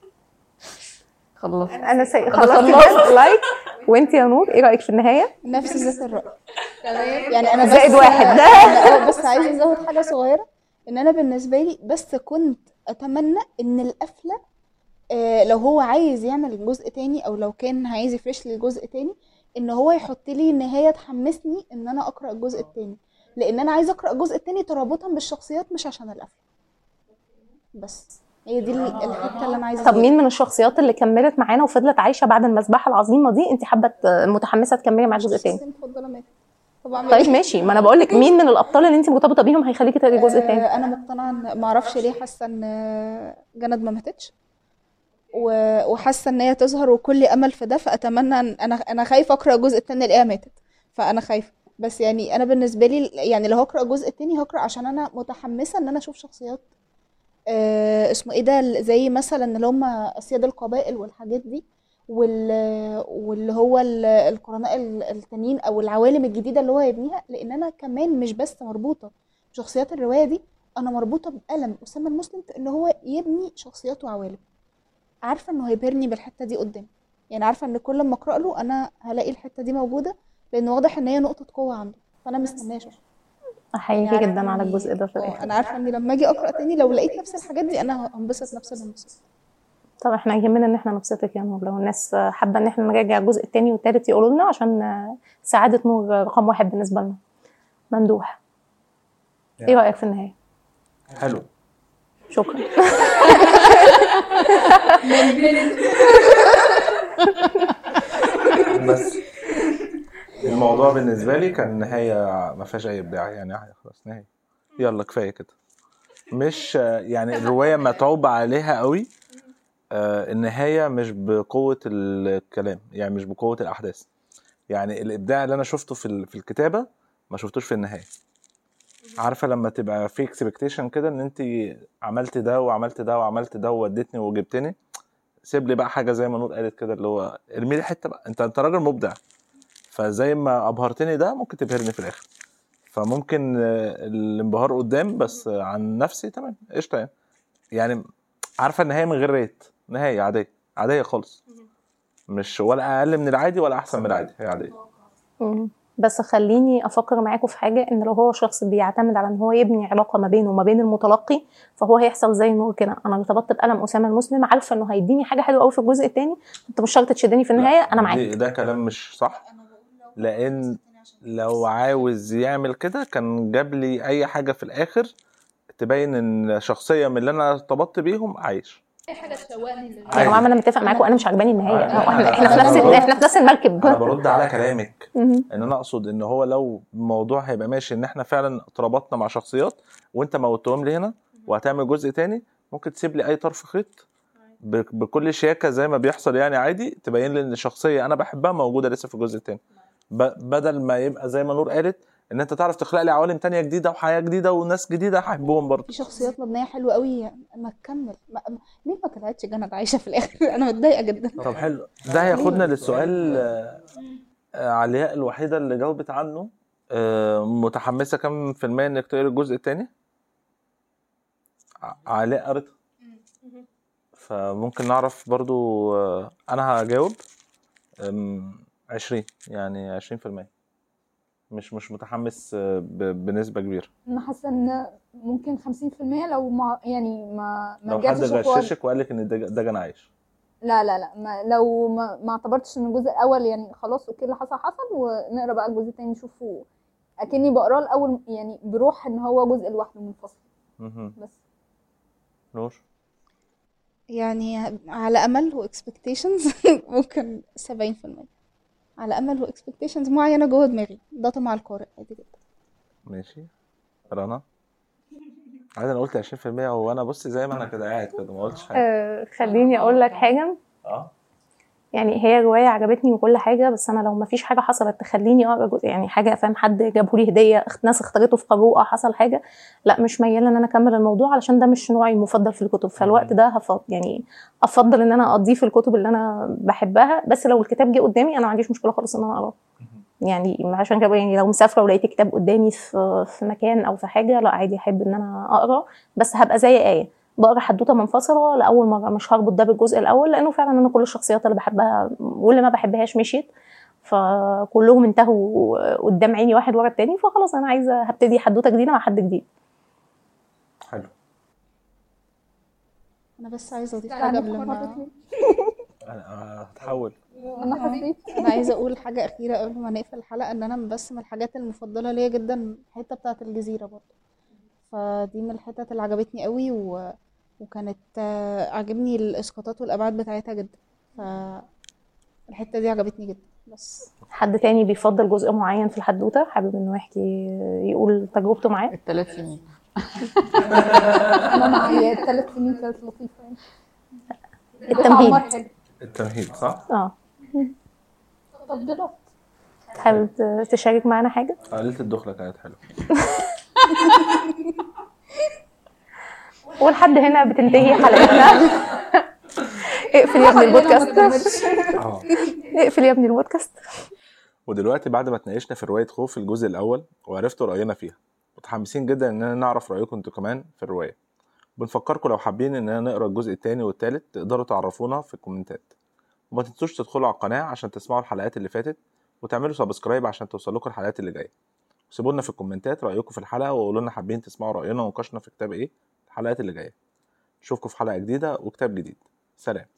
خلص انا سي... أنا خلصتي خلصت. بس لايك وانت يا نور ايه رايك في النهايه نفس ذات الرأي يعني انا بس زائد واحد. ده اه بس عايزه ازود حاجه صغيره ان انا بالنسبه لي بس كنت اتمنى ان القفله آه، لو هو عايز يعمل جزء تاني او لو كان عايز يفرش لي جزء تاني ان هو يحط لي نهايه تحمسني ان انا اقرا الجزء التاني لان انا عايزه اقرا الجزء التاني ترابطا بالشخصيات مش عشان القفله بس هي دي ال- الحته اللي انا عايزه طب أزودها. مين من الشخصيات اللي كملت معانا وفضلت عايشه بعد المذبحه العظيمه دي انت حابه ت- متحمسه تكملي معاه جزء تاني شخصيتي المفضله ماتت طب اعمل طيب إيه؟ ماشي ما انا بقول لك مين من الابطال اللي انت مرتبطه بيهم هيخليكي تقري جزء تاني آه، انا مقتنعه ان ما اعرفش ليه حاسه ان آه، جند ما ماتتش و- وحاسه ان هي تظهر وكل امل في ده فاتمنى ان انا انا خايفه اقرا الجزء التاني الاقيها ماتت فانا خايفه بس يعني انا بالنسبه لي يعني لو هقرا الجزء التاني هقرا عشان انا متحمسه ان انا اشوف شخصيات آه اسمه ايه ده زي مثلا اللي هم اسياد القبائل والحاجات دي وال واللي هو ال- القرناء ال- التانيين او العوالم الجديده اللي هو هيبنيها لان انا كمان مش بس مربوطه بشخصيات الروايه دي انا مربوطه بألم اسامه المسلم في ان هو يبني شخصيات وعوالم عارفه انه هيبهرني بالحته دي قدام يعني عارفه ان كل ما اقرا له انا هلاقي الحته دي موجوده لان واضح ان هي نقطه قوه عنده فانا مستنيه اشوفها احييكي يعني جدا عارفة على إني- الجزء ده في اه الاخر انا عارفه اني لما اجي اقرا تاني لو لقيت نفس الحاجات دي انا هنبسط نفس الانبساط طب احنا يهمنا ان احنا نبسطك يا نور لو الناس حابه ان احنا نراجع الجزء التاني والتالت يقولوا لنا عشان سعاده نور رقم واحد بالنسبه لنا ممدوح ايه رايك في النهايه حلو شكرا بس الموضوع بالنسبه لي كان نهايه ما فيهاش اي ابداع يعني خلاص نهايه يلا كفايه كده مش يعني الروايه متعوب عليها قوي آه، النهايه مش بقوه الكلام يعني مش بقوه الاحداث يعني الابداع اللي انا شفته في ال- في الكتابه ما شفتوش في النهايه عارفه لما تبقى في اكسبكتيشن كده ان انت عملت ده وعملت ده وعملت ده ووديتني وجبتني سيب لي بقى حاجه زي ما نور قالت كده اللي هو ارمي لي حته بقى انت انت راجل مبدع فزي ما ابهرتني ده ممكن تبهرني في الاخر فممكن آه، الانبهار قدام بس آه، عن نفسي تمام قشطه يعني يعني عارفه النهايه من غير ريت نهايه عاديه عاديه خالص مش ولا اقل من العادي ولا احسن من العادي هي عاديه مم. بس خليني افكر معاكم في حاجه ان لو هو شخص بيعتمد على ان هو يبني علاقه ما بينه وما بين المتلقي فهو هيحصل زي نور كده انا ارتبطت بقلم اسامه المسلم عارفه انه هيديني حاجه حلوه قوي في الجزء الثاني انت مش شرط تشدني في النهايه انا معاك دي- ده كلام مش صح لان لو عاوز يعمل كده كان جاب لي اي حاجه في الاخر تبين ان شخصيه من اللي انا ارتبطت بيهم عايش يا جماعه ما انا متفق معاكم انا مش عجباني النهايه عادي. ما هو احنا احنا في أنا نفس برد- احنا في نفس المركب انا برد على كلامك مم. ان انا اقصد ان هو لو الموضوع هيبقى ماشي ان احنا فعلا اتربطنا مع شخصيات وانت موتهم لي هنا وهتعمل جزء تاني ممكن تسيب لي اي طرف خيط ب- بكل شياكه زي ما بيحصل يعني عادي تبين لي ان الشخصيه انا بحبها موجوده لسه في الجزء التاني ب- بدل ما يبقى زي ما نور قالت ان انت تعرف تخلق لي عوالم تانية جديده وحياه جديده وناس جديده هحبهم برضه في شخصيات مبنيه حلوه قوي ما تكمل ما... ما... ليه ما طلعتش جنى عايشه في الاخر انا متضايقه جدا طب حلو ده هياخدنا للسؤال آه، آه، علياء الوحيده اللي جاوبت عنه آه، متحمسه كم في المية انك تقري الجزء التاني ع- علاء قريتها فممكن نعرف برضو آه، انا هجاوب أم، عشرين يعني عشرين في المية مش مش متحمس آه، ب- بنسبة كبيرة انا حاسه ان ممكن 50% لو ما يعني ما ما لو حد رجعتش الحوار غششك وقال لك ان ده ده كان عايش لا لا لا ما لو ما, ما اعتبرتش ان الجزء الاول يعني خلاص اوكي اللي حصل حصل ونقرا بقى الجزء التاني نشوفه اكني بقراه الاول يعني بروح ان هو جزء لوحده منفصل مهم. بس نور يعني على امل واكسبكتيشنز ممكن 70% على امل واكسبكتيشنز معينه جوه دماغي ده طمع القارئ عادي جدا ماشي رنا عادي انا قلت 20% هو انا بص زي ما انا كده قاعد كده ما قلتش حاجه آه، خليني اقول لك حاجه اه يعني هي رواية عجبتني وكل حاجة بس أنا لو مفيش حاجة حصلت تخليني أقرا جزء يعني حاجة فاهم حد جابه لي هدية اخت- ناس اختارته في قارورة حصل حاجة لا مش ميالة إن أنا أكمل الموضوع علشان ده مش نوعي المفضل في الكتب فالوقت ده هفضل يعني أفضل إن أنا أقضيه في الكتب اللي أنا بحبها بس لو الكتاب جه قدامي أنا ما عنديش مشكلة خالص إن أنا أقراه يعني عشان كده يعني لو مسافرة ولقيت كتاب قدامي في في مكان أو في حاجة لا عادي أحب إن أنا أقرا بس هبقى زي آية بقرا حدوته منفصله لاول مره مش هربط ده بالجزء الاول لانه فعلا انا كل الشخصيات اللي بحبها واللي ما بحبهاش مشيت فكلهم انتهوا قدام عيني واحد ورا التاني فخلاص انا عايزه هبتدي حدوته جديده مع حد جديد حلو انا بس عايزه اضيف لا، حاجه أنا قبل ما مرتين. انا هتحول انا حسيت انا عايزه اقول حاجه اخيره قبل ما نقفل الحلقه ان انا بس من الحاجات المفضله ليا جدا الحته بتاعه الجزيره برضه فدي من الحتت اللي عجبتني قوي و... وكانت آه، عجبني الاسقاطات والابعاد بتاعتها جدا فالحته دي عجبتني جدا بس حد تاني بيفضل جزء معين في الحدوته حابب انه يحكي يقول تجربته معاه الثلاث سنين انا معايا ثلاث سنين كانت لطيفه يعني التمهيد عمر حلو التمهيد صح؟ اه تفضيلات حابب تشارك معانا حاجه قليلة الدخلة كانت حلوة ولحد هنا بتنتهي حلقتنا اقفل يا ابني البودكاست اه اقفل يا ابني البودكاست ودلوقتي بعد ما اتناقشنا في رواية خوف الجزء الأول وعرفتوا رأينا فيها متحمسين جدا إننا نعرف رأيكم انتوا كمان في الرواية بنفكركم لو حابين إننا نقرا الجزء التاني والتالت تقدروا تعرفونا في الكومنتات وما تنسوش تدخلوا على القناة عشان تسمعوا الحلقات اللي فاتت وتعملوا سبسكرايب عشان توصلكم الحلقات اللي جاية سيبوا لنا في الكومنتات رأيكم في الحلقة وقولوا لنا حابين تسمعوا رأينا ونقاشنا في كتاب إيه الحلقات اللي جاية نشوفكم في حلقة جديدة وكتاب جديد سلام